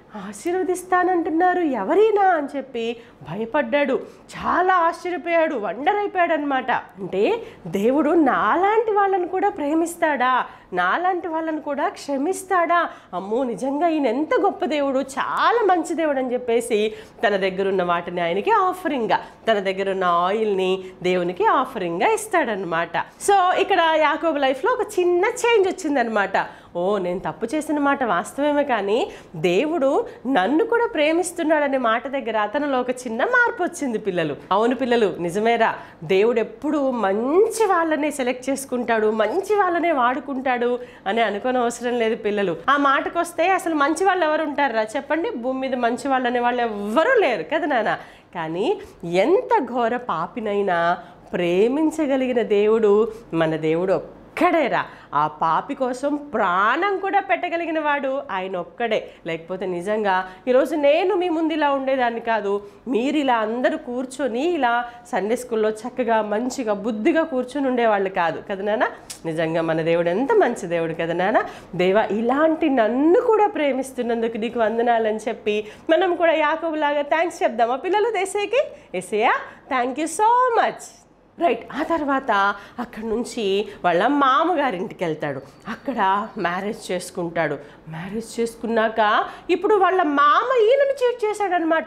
ఆశీర్వదిస్తానంటున్నారు ఎవరైనా అని చెప్పి భయపడ్డాడు చాలా ఆశ్చర్యపోయాడు వండర్ అయిపోయాడు అనమాట అంటే దేవుడు నాలాంటి వాళ్ళని కూడా ప్రేమిస్తాడా నాలాంటి వాళ్ళని కూడా క్షమిస్తాడా అమ్మో నిజంగా ఈయన ఎంత గొప్ప దేవుడు చాలా మంచి దేవుడు అని చెప్పేసి తన దగ్గర ఉన్న వాటిని ఆయనకి ఆఫరింగ్గా తన దగ్గర ఉన్న ఆయిల్ని దేవునికి ఆఫరింగ్గా ఇస్తాడనమాట సో ఇక్కడ యాకోబు లైఫ్లో ఒక చిన్న చేంజ్ వచ్చిందనమాట ఓ నేను తప్పు చేసిన మాట వాస్తవమే కానీ దేవుడు నన్ను కూడా ప్రేమిస్తున్నాడనే మాట దగ్గర అతనిలో ఒక చిన్న మార్పు వచ్చింది పిల్లలు అవును పిల్లలు నిజమేరా దేవుడు ఎప్పుడు మంచి వాళ్ళనే సెలెక్ట్ చేసుకుంటాడు మంచి వాళ్ళనే వాడుకుంటాడు అని అనుకోని అవసరం లేదు పిల్లలు ఆ మాటకు వస్తే అసలు మంచి వాళ్ళు ఎవరు ఉంటారా చెప్పండి భూమి మీద మంచి వాళ్ళు అనే వాళ్ళు ఎవ్వరూ లేరు కదా నాన్న కానీ ఎంత ఘోర పాపినైనా ప్రేమించగలిగిన దేవుడు మన దేవుడు ఒక్కడేరా ఆ పాపి కోసం ప్రాణం కూడా పెట్టగలిగిన వాడు ఆయన ఒక్కడే లేకపోతే నిజంగా ఈరోజు నేను మీ ముందు ఇలా ఉండేదాన్ని కాదు మీరు ఇలా అందరూ కూర్చొని ఇలా సండే స్కూల్లో చక్కగా మంచిగా బుద్ధిగా కూర్చొని ఉండేవాళ్ళు కాదు కదా నాన్న నిజంగా మన దేవుడు ఎంత మంచి దేవుడు కదా నాన్న దేవా ఇలాంటి నన్ను కూడా ప్రేమిస్తున్నందుకు నీకు వందనాలని చెప్పి మనం కూడా యాకోబులాగా థ్యాంక్స్ చెప్దామా పిల్లలు దేశేకి ఎసేయా thank you so much right ఆ తర్వాత అక్కడ నుంచి వాళ్ళ మామగారింటికి వెళ్తాడు అక్కడ మ్యారేజ్ చేసుకుంటాడు మ్యారేజ్ చేసుకున్నాక ఇప్పుడు వాళ్ళ మామ ఈయనని చీట్ చేశాడనమాట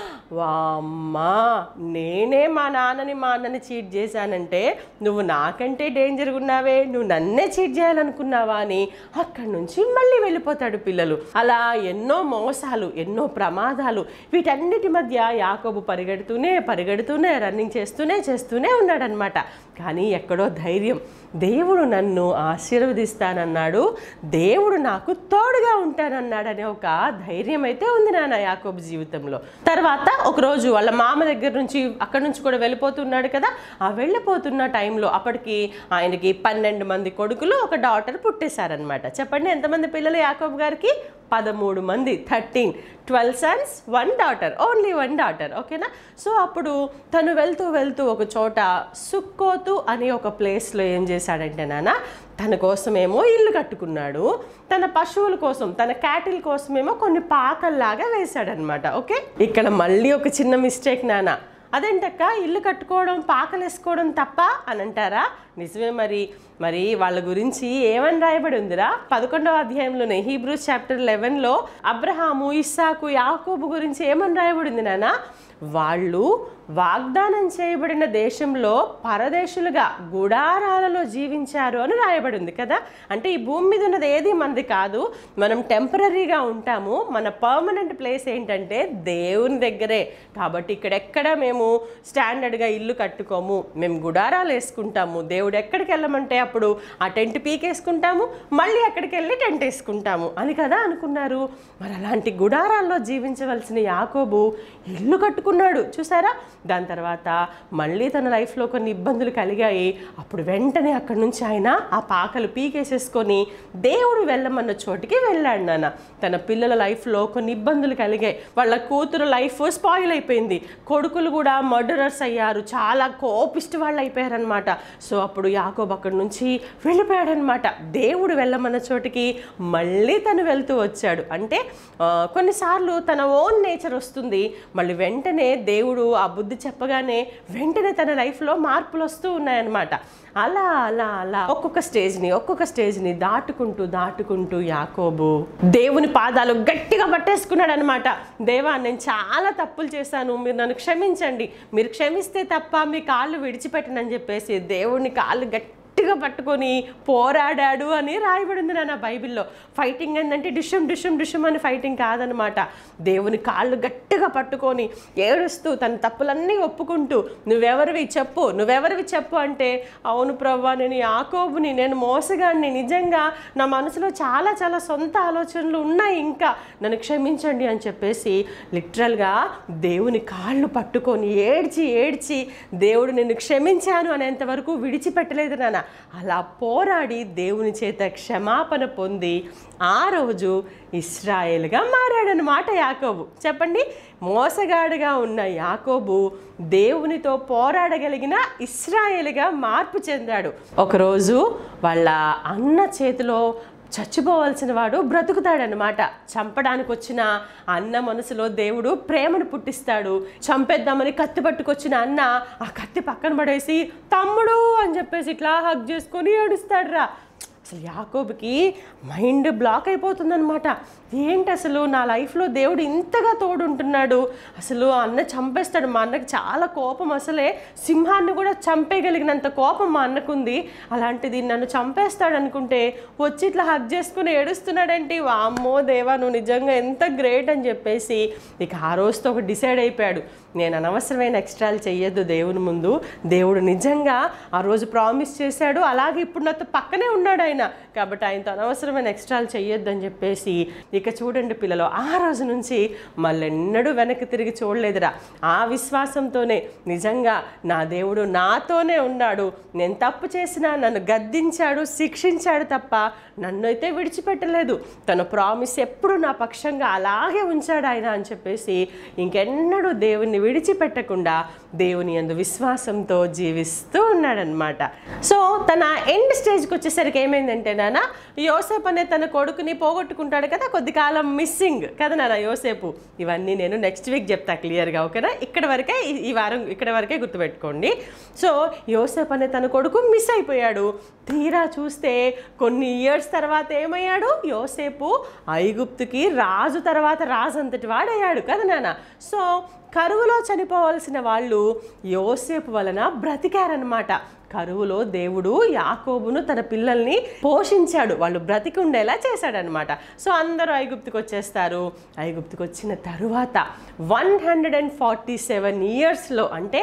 వామ్మా నేనే మా నాన్నని మా అన్నని చీట్ చేశానంటే నువ్వు నాకంటే డేంజర్గా ఉన్నావే నువ్వు నన్నే చీట్ చేయాలనుకున్నావా అని అక్కడి నుంచి మళ్ళీ వెళ్ళిపోతాడు పిల్లలు అలా ఎన్నో మోసాలు ఎన్నో ప్రమాదాలు వీటన్నిటి మధ్య యాకోబు పరిగెడుతూనే పరిగెడుతూనే రన్నింగ్ చేస్తూనే చేస్తూనే ఉన్నాడనమాట కానీ ఎక్కడో ధైర్యం దేవుడు నన్ను ఆశీర్వదిస్తానన్నాడు దేవుడు నాకు తోడుగా ఉంటానన్నాడు అనే ఒక ధైర్యం అయితే ఉంది నాన్న యాకోబు జీవితంలో తర్వాత ఒకరోజు వాళ్ళ మామ దగ్గర నుంచి అక్కడ నుంచి కూడా వెళ్ళిపోతున్నాడు కదా ఆ వెళ్ళిపోతున్న టైంలో అప్పటికి ఆయనకి పన్నెండు మంది కొడుకులు ఒక డాటర్ పుట్టేశారనమాట చెప్పండి ఎంతమంది పిల్లలు యాకోబు గారికి పదమూడు మంది thirteen twelve sons one daughter only one daughter ఓకేనా సో అప్పుడు తను వెళ్తూ వెళ్తూ ఒక చోట సుక్కోతు అనే ఒక ప్లేస్లో ఏం చేశాడంటే నాన్న తన కోసమేమో ఇల్లు కట్టుకున్నాడు తన పశువుల కోసం తన క్యాటిల్ కోసమేమో కొన్ని పాకల్లాగా వేశాడనమాట ఓకే ఇక్కడ మళ్ళీ ఒక చిన్న మిస్టేక్ నాన్న అదేంటక్క ఇల్లు కట్టుకోవడం పాకలేసుకోవడం తప్ప అని అంటారా నిజమే మరి మరి వాళ్ళ గురించి ఏమని రాయబడి ఉందిరా పదకొండవ అధ్యాయంలోనే హీబ్రూస్ చాప్టర్ లెవెన్లో అబ్రహాము ఇస్సాకు యాకోబు గురించి ఏమని రాయబడి ఉంది నాన్న వాళ్ళు వాగ్దానం చేయబడిన దేశంలో పరదేశులుగా గుడారాలలో జీవించారు అని రాయబడి ఉంది కదా అంటే ఈ భూమి మీద ఉన్నది ఏది మనది కాదు మనం టెంపరీగా ఉంటాము మన పర్మనెంట్ ప్లేస్ ఏంటంటే దేవుని దగ్గరే కాబట్టి ఇక్కడెక్కడ మేము స్టాండర్డ్గా ఇల్లు కట్టుకోము మేము గుడారాలు వేసుకుంటాము దేవుడు ఎక్కడికి వెళ్ళమంటే అప్పుడు ఆ టెంట్ పీకేసుకుంటాము మళ్ళీ అక్కడికి వెళ్ళి టెంట్ వేసుకుంటాము అని కదా అనుకున్నారు మరి అలాంటి గుడారాల్లో జీవించవలసిన యాకోబు ఇల్లు కట్టుకున్నాడు చూసారా దాని తర్వాత మళ్ళీ తన లైఫ్లో కొన్ని ఇబ్బందులు కలిగాయి అప్పుడు వెంటనే అక్కడి నుంచి ఆయన ఆ పాకలు పీకేసేసుకొని దేవుడు వెళ్ళమన్న చోటికి వెళ్ళాడు నాన్న తన పిల్లల లైఫ్లో కొన్ని ఇబ్బందులు కలిగాయి వాళ్ళ కూతురు లైఫ్ స్పాయిల్ అయిపోయింది కొడుకులు కూడా మర్డరర్స్ అయ్యారు చాలా కోపిస్ట్ వాళ్ళు అయిపోయారనమాట సో అప్పుడు యాకోబ్ అక్కడి నుంచి వెళ్ళిపోయాడనమాట దేవుడు వెళ్ళమన్న చోటికి మళ్ళీ తను వెళ్తూ వచ్చాడు అంటే ఆ, కొన్నిసార్లు తన ఓన్ నేచర్ వస్తుంది మళ్ళీ వెంటనే దేవుడు ఆ బుద్ధి చెప్పగానే వెంటనే తన లైఫ్లో మార్పులు వస్తూ ఉన్నాయన్నమాట అలా అలా అలా ఒక్కొక్క స్టేజ్ని ఒక్కొక్క స్టేజ్ని దాటుకుంటూ దాటుకుంటూ యాకోబు దేవుని పాదాలు గట్టిగా పట్టేసుకున్నాడు అనమాట దేవా నేను చాలా తప్పులు చేశాను మీరు నన్ను క్షమించండి మీరు క్షమిస్తే తప్ప మీ కాళ్ళు విడిచిపెట్టనని చెప్పేసి దేవుని కాళ్ళు గట్టి గట్టిగా పట్టుకొని పోరాడాడు అని రాయబడింది నా బైబిల్లో ఫైటింగ్ ఏంటంటే డిషం డిషం డిషం అని ఫైటింగ్ కాదనమాట దేవుని కాళ్ళు గట్టిగా పట్టుకొని ఏడుస్తూ తన తప్పులన్నీ ఒప్పుకుంటూ నువ్వెవరివి చెప్పు నువ్వెవరివి చెప్పు అంటే అవును ప్రవ్వా నేను యాకోబుని నేను మోసగాన్ని నిజంగా నా మనసులో చాలా చాలా సొంత ఆలోచనలు ఉన్నాయి ఇంకా నన్ను క్షమించండి అని చెప్పేసి లిటరల్గా దేవుని కాళ్ళు పట్టుకొని ఏడ్చి ఏడ్చి దేవుడు నిన్ను క్షమించాను అనేంత వరకు విడిచిపెట్టలేదు నాన్న అలా పోరాడి దేవుని చేత క్షమాపణ పొంది ఆ రోజు ఇస్రాయేల్గా మారాడనమాట యాకోబు చెప్పండి మోసగాడుగా ఉన్న యాకోబు దేవునితో పోరాడగలిగిన ఇస్రాయేల్గా మార్పు చెందాడు ఒకరోజు వాళ్ళ అన్న చేతిలో చచ్చిపోవాల్సిన వాడు బ్రతుకుతాడనమాట చంపడానికి వచ్చిన అన్న మనసులో దేవుడు ప్రేమను పుట్టిస్తాడు చంపేద్దామని కత్తి పట్టుకొచ్చిన అన్న ఆ కత్తి పక్కన పడేసి తమ్ముడు అని చెప్పేసి ఇట్లా హగ్ చేసుకొని ఏడుస్తాడురా అసలు యాకోబుకి మైండ్ బ్లాక్ అయిపోతుందన్నమాట ఏంటి అసలు నా లైఫ్లో దేవుడు ఇంతగా తోడుంటున్నాడు అసలు అన్న చంపేస్తాడు మా అన్నకి చాలా కోపం అసలే సింహాన్ని కూడా చంపేయగలిగినంత కోపం మా అన్నకుంది అలాంటిది నన్ను చంపేస్తాడు అనుకుంటే వచ్చి ఇట్లా హగ్ చేసుకుని ఏడుస్తున్నాడేంటి వామ్మో దేవా నువ్వు నిజంగా ఎంత గ్రేట్ అని చెప్పేసి ఇక ఆ రోజుతో ఒక డిసైడ్ అయిపోయాడు నేను అనవసరమైన ఎక్స్ట్రాలు చెయ్యొద్దు దేవుని ముందు దేవుడు నిజంగా ఆ రోజు ప్రామిస్ చేశాడు అలాగే ఇప్పుడు నాతో పక్కనే ఉన్నాడు ఆయన కాబట్టి ఆయనతో అనవసరమైన ఎక్స్ట్రాలు చెయ్యొద్దు అని చెప్పేసి ఇక చూడండి పిల్లలు ఆ రోజు నుంచి మళ్ళెన్నడూ వెనక్కి తిరిగి చూడలేదురా ఆ విశ్వాసంతోనే నిజంగా నా దేవుడు నాతోనే ఉన్నాడు నేను తప్పు చేసినా నన్ను గద్దించాడు శిక్షించాడు తప్ప నన్ను అయితే విడిచిపెట్టలేదు తన ప్రామిస్ ఎప్పుడు నా పక్షంగా అలాగే ఉంచాడు ఆయన అని చెప్పేసి ఇంకెన్నడూ దేవుణ్ణి విడిచిపెట్టకుండా దేవుని యందు విశ్వాసంతో జీవిస్తూ ఉన్నాడనమాట సో తన ఎండ్ స్టేజ్కి వచ్చేసరికి ఏమైందంటే నాన్న యోసేపు అనే తన కొడుకుని పోగొట్టుకుంటాడు కదా కొద్ది కాలం మిస్సింగ్ కదా నాన్న యోసేపు ఇవన్నీ నేను నెక్స్ట్ వీక్ చెప్తా క్లియర్గా ఓకేనా ఇక్కడ వరకే ఈ- ఈ వారం ఇక్కడ వరకే గుర్తుపెట్టుకోండి సో యోసేపు అనే తన కొడుకు మిస్ అయిపోయాడు తీరా చూస్తే కొన్ని ఇయర్స్ తర్వాత ఏమయ్యాడు యోసేపు ఐగుప్తుకి రాజు తర్వాత రాజు అంతటి వాడయ్యాడు కదా నాన్న సో కరువులో చనిపోవాల్సిన వాళ్ళు యోసేపు వలన బ్రతికారనమాట కరువులో దేవుడు యాకోబును తన పిల్లల్ని పోషించాడు వాళ్ళు బ్రతికి ఉండేలా చేశాడనమాట సో అందరూ ఐగుప్తుకు వచ్చేస్తారు ఐగుప్తుకు వచ్చిన తరువాత one hundred and forty seven ఇయర్స్లో అంటే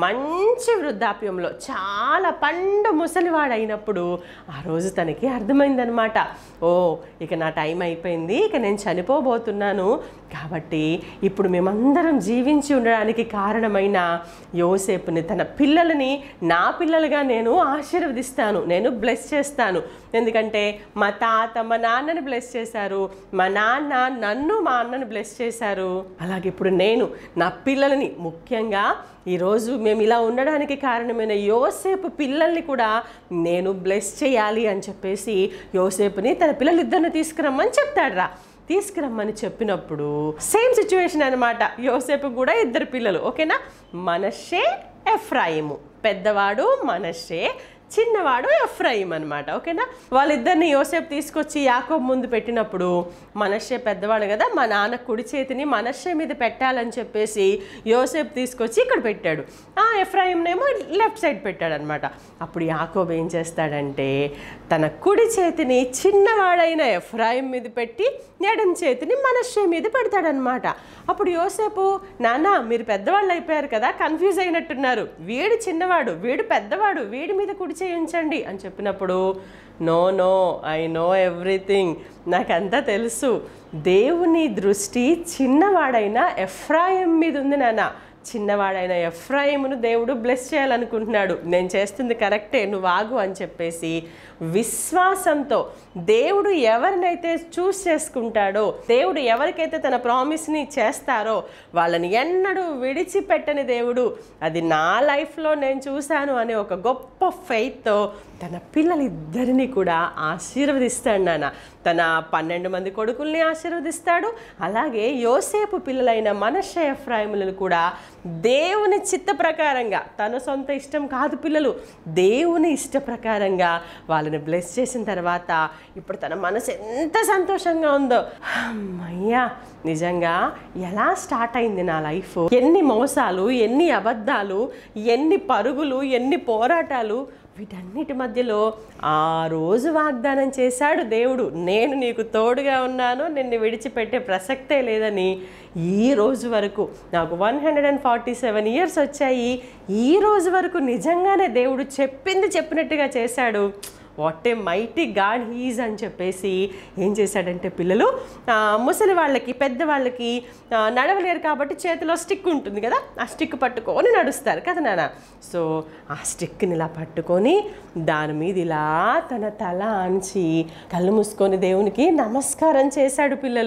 మంచి వృద్ధాప్యంలో చాలా పండు ముసలివాడైనప్పుడు ఆ రోజు తనకి అర్థమైందనమాట ఓ ఇక నా టైం అయిపోయింది ఇక నేను చనిపోబోతున్నాను కాబట్టి ఇప్పుడు మేమందరం జీవించి ఉండడానికి కారణమైన యోసేపుని తన పిల్లలని నా పిల్లలుగా నేను ఆశీర్వదిస్తాను నేను బ్లెస్ చేస్తాను ఎందుకంటే మా తాత మా నాన్నని బ్లెస్ చేశారు మా నాన్న నన్ను మా అన్నను బ్లెస్ చేశారు అలాగే ఇప్పుడు నేను నా పిల్లలని ముఖ్యంగా ఈరోజు మేము ఇలా ఉండడానికి కారణమైన యోసేపు పిల్లల్ని కూడా నేను బ్లెస్ చేయాలి అని చెప్పేసి యోసేపుని తన పిల్లలిద్దరిని తీసుకురమ్మని చెప్తాడురా తీసుకురమ్మని చెప్పినప్పుడు సేమ్ సిచ్యువేషన్ అనమాట యోసేపు కూడా ఇద్దరు పిల్లలు ఓకేనా మనషే ఎఫ్రాయిము పెద్దవాడు మనషే చిన్నవాడు ఎఫ్రాయిం అనమాట ఓకేనా వాళ్ళిద్దరిని యోసేపు తీసుకొచ్చి యాకోబ్ ముందు పెట్టినప్పుడు మనషే పెద్దవాడు కదా మా నాన్న కుడి చేతిని మనషే మీద పెట్టాలని చెప్పేసి యోసేపు తీసుకొచ్చి ఇక్కడ పెట్టాడు ఆ ఎఫ్రాయింనేమో లెఫ్ట్ సైడ్ పెట్టాడు అనమాట అప్పుడు యాకోబ్ ఏం చేస్తాడంటే తన కుడి చేతిని చిన్నవాడైన ఎఫ్రాయిం మీద పెట్టి ఎడం చేతిని మనషే మీద పెడతాడనమాట అప్పుడు యోసేపు నాన్న మీరు పెద్దవాళ్ళు అయిపోయారు కదా కన్ఫ్యూజ్ అయినట్టున్నారు వీడు చిన్నవాడు వీడు పెద్దవాడు వీడి మీద కుడి చేయించండి అని చెప్పినప్పుడు no no I know everything నాకంతా తెలుసు దేవుని దృష్టి చిన్నవాడైన ఎఫ్రాయిం మీద ఉంది నాన్న చిన్నవాడైన ఎఫ్రాయిమును దేవుడు బ్లెస్ చేయాలనుకుంటున్నాడు నేను చేస్తుంది కరెక్టే నువ్వు ఆగు అని చెప్పేసి విశ్వాసంతో దేవుడు ఎవరినైతే చూస్ చేసుకుంటాడో దేవుడు ఎవరికైతే తన ప్రామిస్ని చేస్తారో వాళ్ళని ఎన్నడూ విడిచిపెట్టని దేవుడు అది నా లైఫ్లో నేను చూశాను అనే ఒక గొప్ప ఫెయిత్తో తన పిల్లలిద్దరిని కూడా ఆశీర్వదిస్తాడు నాన్న తన పన్నెండు మంది కొడుకుల్ని ఆశీర్వదిస్తాడు అలాగే యోసేపు పిల్లలైన మనష ఎఫ్రాయిములను కూడా దేవుని చిత్త ప్రకారంగా తన సొంత ఇష్టం కాదు పిల్లలు దేవుని ఇష్ట ప్రకారంగా వాళ్ళని బ్లెస్ చేసిన తర్వాత ఇప్పుడు తన మనసు ఎంత సంతోషంగా ఉందో అమ్మయ్యా నిజంగా ఎలా స్టార్ట్ అయింది నా లైఫ్ ఎన్ని మోసాలు ఎన్ని అబద్ధాలు ఎన్ని పరుగులు ఎన్ని పోరాటాలు వీటన్నిటి మధ్యలో ఆ రోజు వాగ్దానం చేశాడు దేవుడు నేను నీకు తోడుగా ఉన్నాను నిన్ను విడిచిపెట్టే ప్రసక్తే లేదని ఈ రోజు వరకు నాకు one hundred and forty seven years వచ్చాయి ఈ రోజు వరకు నిజంగానే దేవుడు చెప్పింది చెప్పినట్టుగా చేశాడు what a mighty God he's అని చెప్పేసి ఏం చేశాడంటే పిల్లలు ఆ, ముసలి వాళ్ళకి పెద్దవాళ్ళకి ఆ, నడవలేరు కాబట్టి చేతిలో స్టిక్ ఉంటుంది కదా ఆ స్టిక్ పట్టుకొని నడుస్తారు కదా నాన్న సో ఆ స్టిక్ని ఇలా పట్టుకొని దాని మీద ఇలా తన తల ఆంచి కళ్ళు మూసుకొని దేవునికి నమస్కారం చేశాడు పిల్లలు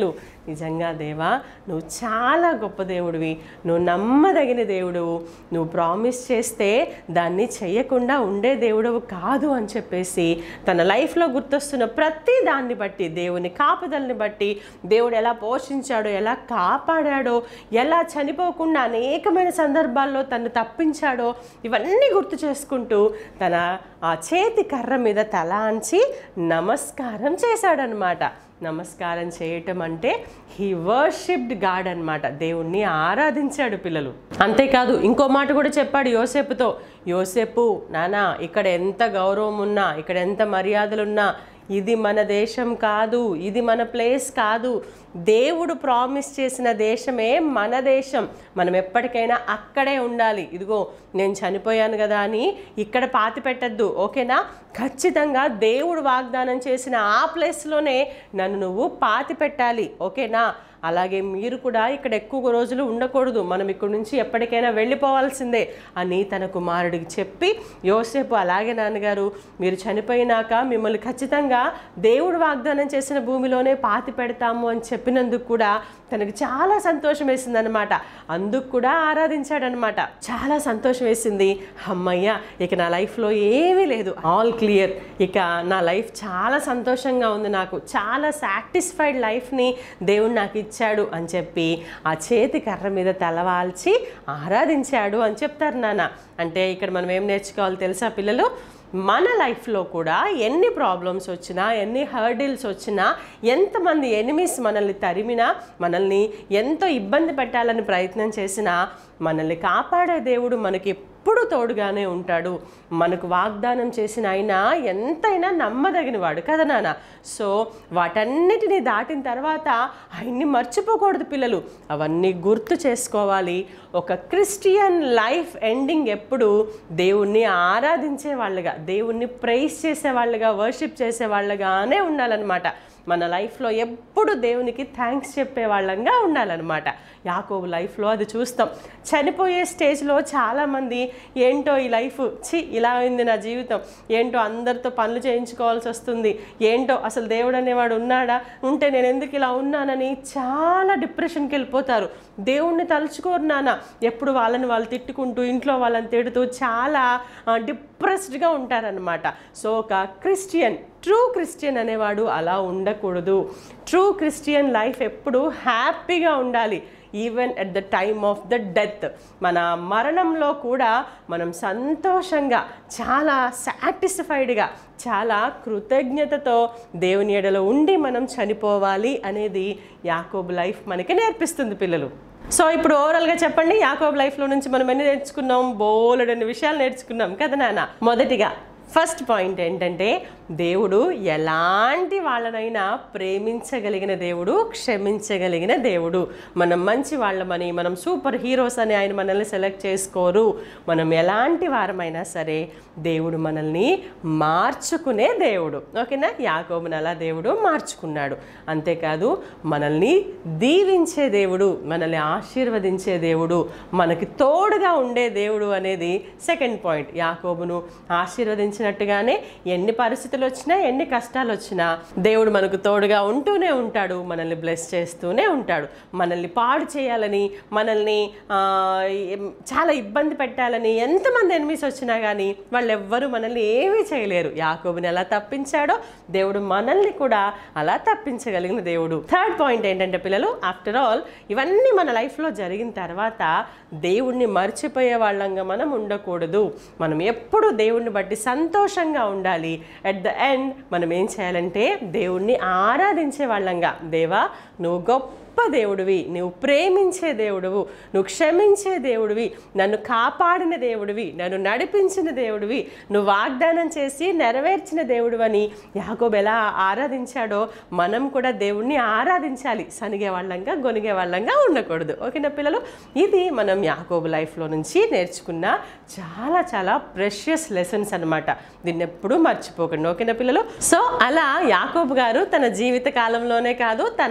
నిజంగా దేవా నువ్వు చాలా గొప్ప దేవుడివి నువ్వు నమ్మదగిన దేవుడువు నువ్వు ప్రామిస్ చేస్తే దాన్ని చెయ్యకుండా ఉండే దేవుడవు కాదు అని చెప్పేసి తన లైఫ్లో గుర్తొస్తున్న ప్రతి దాన్ని బట్టి దేవుని కాపుదల్ని బట్టి దేవుడు ఎలా పోషించాడో ఎలా కాపాడాడో ఎలా చనిపోకుండా అనేకమైన సందర్భాల్లో తను తప్పించాడో ఇవన్నీ గుర్తు చేసుకుంటూ తన ఆ చేతి కర్ర మీద తల అంచి నమస్కారం చేశాడనమాట నమస్కారం చేయటం అంటే హీ వర్షిప్డ్ గాడ్ అన్నమాట దేవుణ్ణి ఆరాధించాడు పిల్లలు అంతేకాదు ఇంకో మాట కూడా చెప్పాడు యోసేపుతో యోసేపు నానా ఇక్కడ ఎంత గౌరవం ఉన్నా ఇక్కడ ఎంత మర్యాదలున్నా ఇది మన దేశం కాదు ఇది మన ప్లేస్ కాదు దేవుడు ప్రామిస్ చేసిన దేశమే మన దేశం మనం ఎప్పటికైనా అక్కడే ఉండాలి ఇదిగో నేను చనిపోయాను కదా అని ఇక్కడ పాతి పెట్టద్దు ఓకేనా ఖచ్చితంగా దేవుడు వాగ్దానం చేసిన ఆ ప్లేస్లోనే నన్ను నువ్వు పాతి పెట్టాలి ఓకేనా అలాగే మీరు కూడా ఇక్కడ ఎక్కువ రోజులు ఉండకూడదు మనం ఇక్కడ నుంచి ఎప్పటికైనా వెళ్ళిపోవాల్సిందే అని తన కుమారుడికి చెప్పి యోసేపు అలాగే నాన్నగారు మీరు చనిపోయినాక మిమ్మల్ని ఖచ్చితంగా దేవుడు వాగ్దానం చేసిన భూమిలోనే పాతి పెడతాము అని చెప్పినందుకు కూడా తనకి చాలా సంతోషం వేసింది అనమాట అందుకు కూడా ఆరాధించాడనమాట చాలా సంతోషం వేసింది అమ్మయ్య ఇక నా లైఫ్లో ఏమీ లేదు ఆల్ క్లియర్ ఇక నా లైఫ్ చాలా సంతోషంగా ఉంది నాకు చాలా సాటిస్ఫైడ్ లైఫ్ని దేవుడు నాకు ఇచ్చాడు అని చెప్పి ఆ చేతి కర్ర మీద తలవాల్చి ఆరాధించాడు అని చెప్తారు నాన్న అంటే ఇక్కడ మనం ఏం నేర్చుకోవాలి తెలుసా పిల్లలు మన లైఫ్లో కూడా ఎన్ని ప్రాబ్లమ్స్ వచ్చినా ఎన్ని హర్డిల్స్ వచ్చినా ఎంతమంది ఎనిమిస్ మనల్ని తరిమినా మనల్ని ఎంతో ఇబ్బంది పెట్టాలని ప్రయత్నం చేసినా మనల్ని కాపాడే దేవుడు మనకి ఎప్పుడు తోడుగానే ఉంటాడు మనకు వాగ్దానం చేసిన ఆయన ఎంతైనా నమ్మదగినవాడు కదా నాన్న సో వాటన్నిటిని దాటిన తర్వాత ఆయన్ని మర్చిపోకూడదు పిల్లలు అవన్నీ గుర్తు చేసుకోవాలి ఒక క్రిస్టియన్ లైఫ్ ఎండింగ్ ఎప్పుడు దేవుణ్ణి ఆరాధించే వాళ్ళగా దేవుణ్ణి ప్రైజ్ చేసే వాళ్ళగా వర్షిప్ చేసే వాళ్ళగానే ఉండాలన్నమాట మన లైఫ్లో ఎప్పుడు దేవునికి థ్యాంక్స్ చెప్పే వాళ్ళంగా ఉండాలన్నమాట యాకోబు లైఫ్లో అది చూస్తాం చనిపోయే స్టేజ్లో చాలామంది ఏంటో ఈ లైఫ్ చి ఇలా అయింది నా జీవితం ఏంటో అందరితో పనులు చేయించుకోవాల్సి వస్తుంది ఏంటో అసలు దేవుడు అనేవాడు ఉన్నాడా ఉంటే నేను ఎందుకు ఇలా ఉన్నానని చాలా డిప్రెషన్కి వెళ్ళిపోతారు దేవుణ్ణి తలుచుకోరు నాన్న ఎప్పుడు వాళ్ళని వాళ్ళు తిట్టుకుంటూ ఇంట్లో వాళ్ళని తిడుతూ చాలా డిప్రెస్డ్గా ఉంటారనమాట సో ఒక క్రిస్టియన్ ట్రూ క్రిస్టియన్ అనేవాడు అలా ఉండకూడదు ట్రూ క్రిస్టియన్ లైఫ్ ఎప్పుడు హ్యాపీగా ఉండాలి even at the time of the death మన మరణంలో కూడా మనం సంతోషంగా చాలా సాటిస్ఫైడ్గా చాలా కృతజ్ఞతతో దేవుని ఎడలో ఉండి మనం చనిపోవాలి అనేది యాకోబు లైఫ్ మనకి నేర్పిస్తుంది పిల్లలు సో ఇప్పుడు ఓవరాల్గా చెప్పండి యాకోబ్ లైఫ్లో నుంచి మనం ఎన్ని నేర్చుకున్నాం బోలెడన్ని విషయాలు నేర్చుకున్నాం కదా నాన్న మొదటిగా ఫస్ట్ పాయింట్ ఏంటంటే దేవుడు ఎలాంటి వాళ్ళనైనా ప్రేమించగలిగిన దేవుడు క్షమించగలిగిన దేవుడు మనం మంచి వాళ్ళమని మనం సూపర్ హీరోస్ అని ఆయన మనల్ని సెలెక్ట్ చేసుకోరు మనం ఎలాంటి వారమైనా సరే దేవుడు మనల్ని మార్చుకునే దేవుడు ఓకేనా యాకోబుని అలా దేవుడు మార్చుకున్నాడు అంతేకాదు మనల్ని దీవించే దేవుడు మనల్ని ఆశీర్వదించే దేవుడు మనకి తోడుగా ఉండే దేవుడు అనేది సెకండ్ పాయింట్ యాకోబును ఆశీర్వదించినట్టుగానే ఎన్ని పరిస్థితులు వచ్చినా ఎన్ని కష్టాలు వచ్చినా దేవుడు మనకు తోడుగా ఉంటూనే ఉంటాడు మనల్ని బ్లెస్ చేస్తూనే ఉంటాడు మనల్ని పాడు చేయాలని మనల్ని ఆ, ఎం- చాలా ఇబ్బంది పెట్టాలని ఎంతమంది ఎనిమిస్ వచ్చినా కానీ వాళ్ళు ఎవ్వరూ మనల్ని ఏమీ చేయలేరు యాకోబుని ఎలా తప్పించాడో దేవుడు మనల్ని కూడా అలా తప్పించగలిగిన దేవుడు థర్డ్ పాయింట్ ఏంటంటే పిల్లలు ఆఫ్టర్ ఆల్ ఇవన్నీ మన లైఫ్లో జరిగిన తర్వాత దేవుణ్ణి మర్చిపోయే వాళ్ళంగా మనం ఉండకూడదు మనం ఎప్పుడు దేవుణ్ణి బట్టి సంతోషంగా ఉండాలి అట్ ద ఎండ్ మనం ఏం చేయాలంటే దేవుణ్ణి ఆరాధించే వాళ్ళంగా దేవా నువ్వు గొప్ప దేవుడివి నువ్వు ప్రేమించే దేవుడువు నువ్వు క్షమించే దేవుడివి నన్ను కాపాడిన దేవుడివి నన్ను నడిపించిన దేవుడివి నువ్వు వాగ్దానం చేసి నెరవేర్చిన దేవుడు అని యాకోబు ఎలా ఆరాధించాడో మనం కూడా దేవుణ్ణి ఆరాధించాలి సనిగే వాళ్ళంగా గొనిగే వాళ్ళంగా ఉండకూడదు ఓకేనా పిల్లలు ఇది మనం యాకోబు లైఫ్లో నుంచి నేర్చుకున్న చాలా చాలా ప్రెషియస్ లెసన్స్ అన్నమాట దీన్ని ఎప్పుడూ మర్చిపోకండి ఓకేనా పిల్లలు సో అలా యాకోబు గారు తన జీవిత కాలంలోనే కాదు తన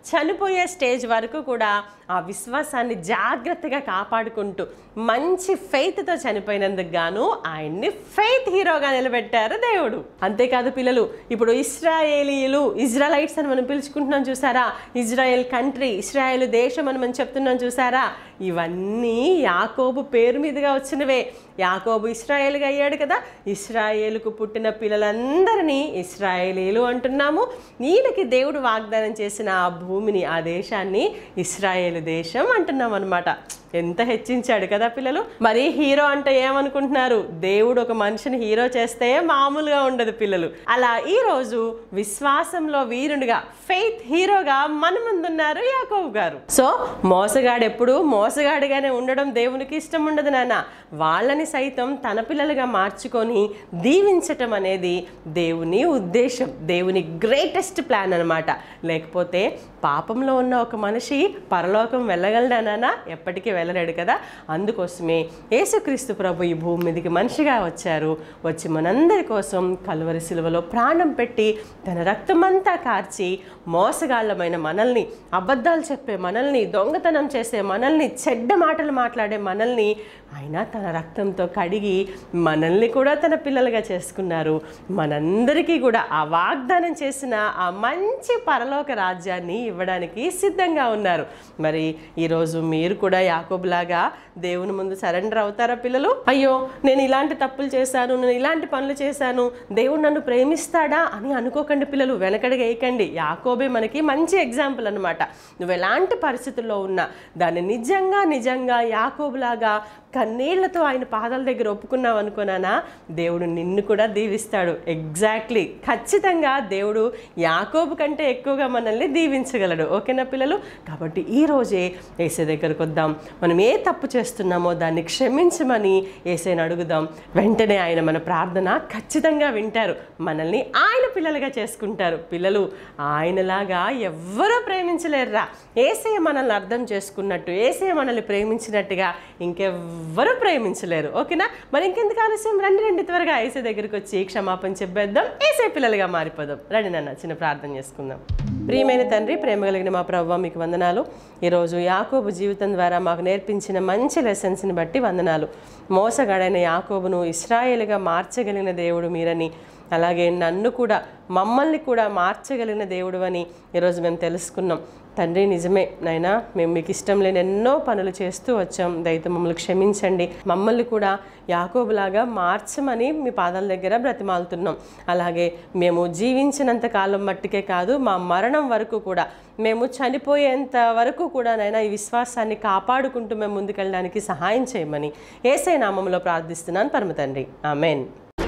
చనిపోయే స్టేజ్ వరకు కూడా ఆ విశ్వాసాన్ని జాగ్రత్తగా కాపాడుకుంటూ మంచి ఫెయిత్తో చనిపోయినందుకు గాను ఆయన్ని ఫెయిత్ హీరోగా నిలబెట్టారు దేవుడు అంతేకాదు పిల్లలు ఇప్పుడు ఇస్రాయేలీలు ఇజ్రాలైట్స్ అని మనం పిలుచుకుంటున్నాం చూసారా ఇజ్రాయెల్ కంట్రీ ఇస్రాయేల్ దేశం అని మనం చెప్తున్నాం చూసారా ఇవన్నీ యాకోబు పేరు మీదుగా వచ్చినవే యాకోబు ఇస్రాయేల్గా అయ్యాడు కదా ఇస్రాయేలుకు పుట్టిన పిల్లలందరినీ ఇస్రాయేలీలు అంటున్నాము ఈయనకి దేవుడు వాగ్దానం చేసిన ఆ భూమిని ఆ దేశాన్ని ఇస్రాయేలు దేశం అంటున్నాం అనమాట ఎంత హెచ్చించాడు కదా పిల్లలు మరి హీరో అంటే ఏమనుకుంటున్నారు దేవుడు ఒక మనిషిని హీరో చేస్తే మామూలుగా ఉండదు పిల్లలు అలా ఈ రోజు విశ్వాసంలో వీరునిగా ఫెయిత్ హీరోగా మన ముందున్నారు యాకోబు గారు సో మోసగాడు ఎప్పుడు మోసగాడిగానే ఉండడం దేవునికి ఇష్టం ఉండదు నాన్న వాళ్ళని సైతం తన పిల్లలుగా మార్చుకొని దీవించటం అనేది దేవుని ఉద్దేశం దేవుని గ్రేటెస్ట్ ప్లాన్ అనమాట లేకపోతే పాపంలో ఉన్న ఒక మనిషి పరలోకం వెళ్ళగలడా నాన్న ఎప్పటికీ వెళ్ళలేడు కదా అందుకోసమే యేసుక్రీస్తు ప్రభు ఈ భూమి మీదకి మనిషిగా వచ్చారు వచ్చి మనందరి కోసం కలువరి సిలువలో ప్రాణం పెట్టి తన రక్తమంతా కార్చి మోసగాళ్ళమైన మనల్ని అబద్ధాలు చెప్పే మనల్ని దొంగతనం చేసే మనల్ని చెడ్డ మాటలు మాట్లాడే మనల్ని ఆయన తన రక్తంతో కడిగి మనల్ని కూడా తన పిల్లలుగా చేసుకున్నారు మనందరికీ కూడా ఆ వాగ్దానం చేసిన ఆ మంచి పరలోక రాజ్యాన్ని ఇవ్వడానికి సిద్ధంగా ఉన్నారు మరి ఈరోజు మీరు కూడా యాకోబులాగా దేవుని ముందు సరెండర్ అవుతారా పిల్లలు అయ్యో నేను ఇలాంటి తప్పులు చేశాను నేను ఇలాంటి పనులు చేశాను దేవుడు నన్ను ప్రేమిస్తాడా అని అనుకోకండి పిల్లలు వెనకడిగా వేయకండి యాకోబే మనకి మంచి ఎగ్జాంపుల్ అనమాట నువ్వు ఎలాంటి పరిస్థితుల్లో ఉన్నా దాన్ని నిజంగా నిజంగా యాకోబులాగా కన్నీళ్లతో ఆయన పాదాల దగ్గర ఒప్పుకున్నావు అనుకున్నానా దేవుడు నిన్ను కూడా దీవిస్తాడు ఎగ్జాక్ట్లీ ఖచ్చితంగా దేవుడు యాకోబు కంటే ఎక్కువగా మనల్ని దీవించగలడు ఓకేనా పిల్లలు కాబట్టి ఈ రోజే ఏసే దగ్గరకు వద్దాం మనం ఏ తప్పు చేస్తున్నామో దాన్ని క్షమించమని ఏసైని అడుగుదాం వెంటనే ఆయన మన ప్రార్థన ఖచ్చితంగా వింటారు మనల్ని ఆయన పిల్లలుగా చేసుకుంటారు పిల్లలు ఆయనలాగా ఎవ్వరూ ప్రేమించలేరురా ఏసే మనల్ని అర్థం చేసుకున్నట్టు ఏసే మనల్ని ప్రేమించినట్టుగా ఇంకెవ్వరూ ప్రేమించలేరు ఓకేనా మరి ఇంకెందుకు ఆలస్యం రండి రండి త్వరగా ఏసే దగ్గరికి వచ్చి క్షమాపణ చెప్పేద్దాం ఏసే పిల్లలుగా మారిపోదాం రండి నాన్న చిన్న ప్రార్థన చేసుకుందాం ప్రియమైన తండ్రి ప్రేమ కలిగిన మా ప్రభావ మీకు వందనాలు ఈరోజు యాకోబు జీవితం ద్వారా మాకు నేర్పించిన మంచి లెసన్స్ని బట్టి వందనాలు మోసగాడైన యాకోబును ఇస్రాయేలుగా మార్చగలిగిన దేవుడు మీరని అలాగే నన్ను కూడా మమ్మల్ని కూడా మార్చగలిగిన దేవుడు అని ఈరోజు మేము తెలుసుకున్నాం తండ్రి నిజమే నైనా మేము మీకు ఇష్టం లేని ఎన్నో పనులు చేస్తూ వచ్చాం దయతో మమ్మల్ని క్షమించండి మమ్మల్ని కూడా యాకోబులాగా మార్చమని మీ పాదాల దగ్గర బ్రతిమాలుతున్నాం అలాగే మేము జీవించినంత కాలం మట్టుకే కాదు మా మరణం వరకు కూడా మేము చనిపోయేంత వరకు కూడా నైనా ఈ విశ్వాసాన్ని కాపాడుకుంటూ మేము ముందుకెళ్ళడానికి సహాయం చేయమని ఏసై నామంలో ప్రార్థిస్తున్నాను పరమ తండ్రి ఆమెన్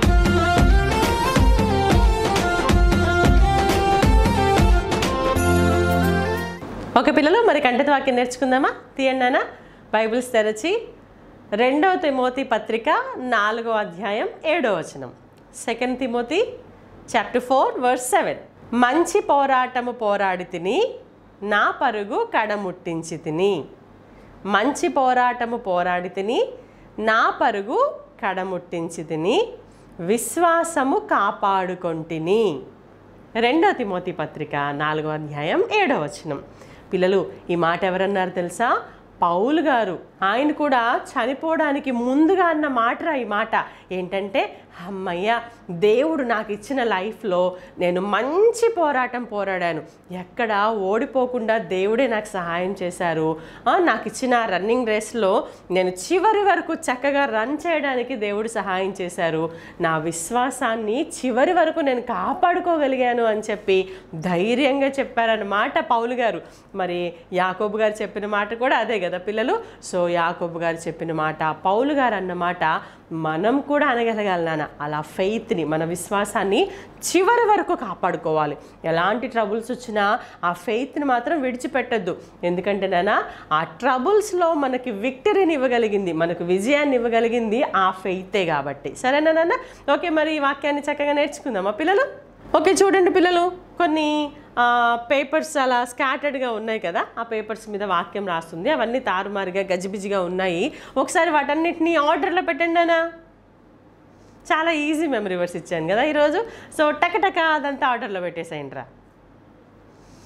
ఓకే పిల్లలు మరి కంటత వాక్యం నేర్చుకుందామా తీయండి నాన్న బైబిల్స్ తెరచి రెండవ తిమోతి పత్రిక నాలుగో అధ్యాయం ఏడో వచనం second Timothy chapter four verse seven మంచి పోరాటము పోరాడి తిని నా పరుగు కడముట్టించి తిని మంచి పోరాటము పోరాడి తిని నా పరుగు కడముట్టించి తిని విశ్వాసము కాపాడుకొంటిని రెండో తిమోతి పత్రిక నాలుగో అధ్యాయం ఏడో వచనం పిల్లలు ఈ మాట ఎవరన్నారు తెలుసా పౌలు గారు ఆయన కూడా చనిపోవడానికి ముందుగా అన్న మాటరా ఈ మాట ఏంటంటే అమ్మయ్య దేవుడు నాకు ఇచ్చిన లైఫ్లో నేను మంచి పోరాటం పోరాడాను ఎక్కడ ఓడిపోకుండా దేవుడే నాకు సహాయం చేశారు ఆ, నాకు ఇచ్చిన రన్నింగ్ రేస్లో నేను చివరి వరకు చక్కగా రన్ చేయడానికి దేవుడు సహాయం చేశారు నా విశ్వాసాన్ని చివరి వరకు నేను కాపాడుకోగలిగాను అని చెప్పి ధైర్యంగా చెప్పారన్నమాట పౌలు గారు మరి యాకోబు గారు చెప్పిన మాట కూడా అదే కదా పిల్లలు సో యాకోబు గారు చెప్పిన మాట పౌలు గారు అన్న మాట మనం కూడా అనగలగాలి నాన్న అలా ఫెయిత్ని మన విశ్వాసాన్ని చివరి వరకు కాపాడుకోవాలి ఎలాంటి ట్రబుల్స్ వచ్చినా ఆ ఫెయిత్ని మాత్రం విడిచిపెట్టద్దు ఎందుకంటే నాన్న ఆ ట్రబుల్స్లో మనకి విక్టరీని ఇవ్వగలిగింది మనకు విజయాన్ని ఇవ్వగలిగింది ఆ ఫెయితే కాబట్టి సరేనా నాన్న ఓకే మరి ఈ వాక్యాన్ని చక్కగా నేర్చుకుందామా పిల్లలు ఓకే చూడండి పిల్లలు కొన్ని పేపర్స్ అలా స్కాటర్డ్గా ఉన్నాయి కదా ఆ పేపర్స్ మీద వాక్యం రాస్తుంది అవన్నీ తారుమారుగా గజిబిజిగా ఉన్నాయి ఒకసారి వాటన్నిటిని ఆర్డర్లో పెట్టండి అనా చాలా ఈజీ మెమరీ వర్స్ ఇచ్చాను కదా ఈరోజు సో టక టక అదంతా ఆర్డర్లో పెట్టేసేయండి రా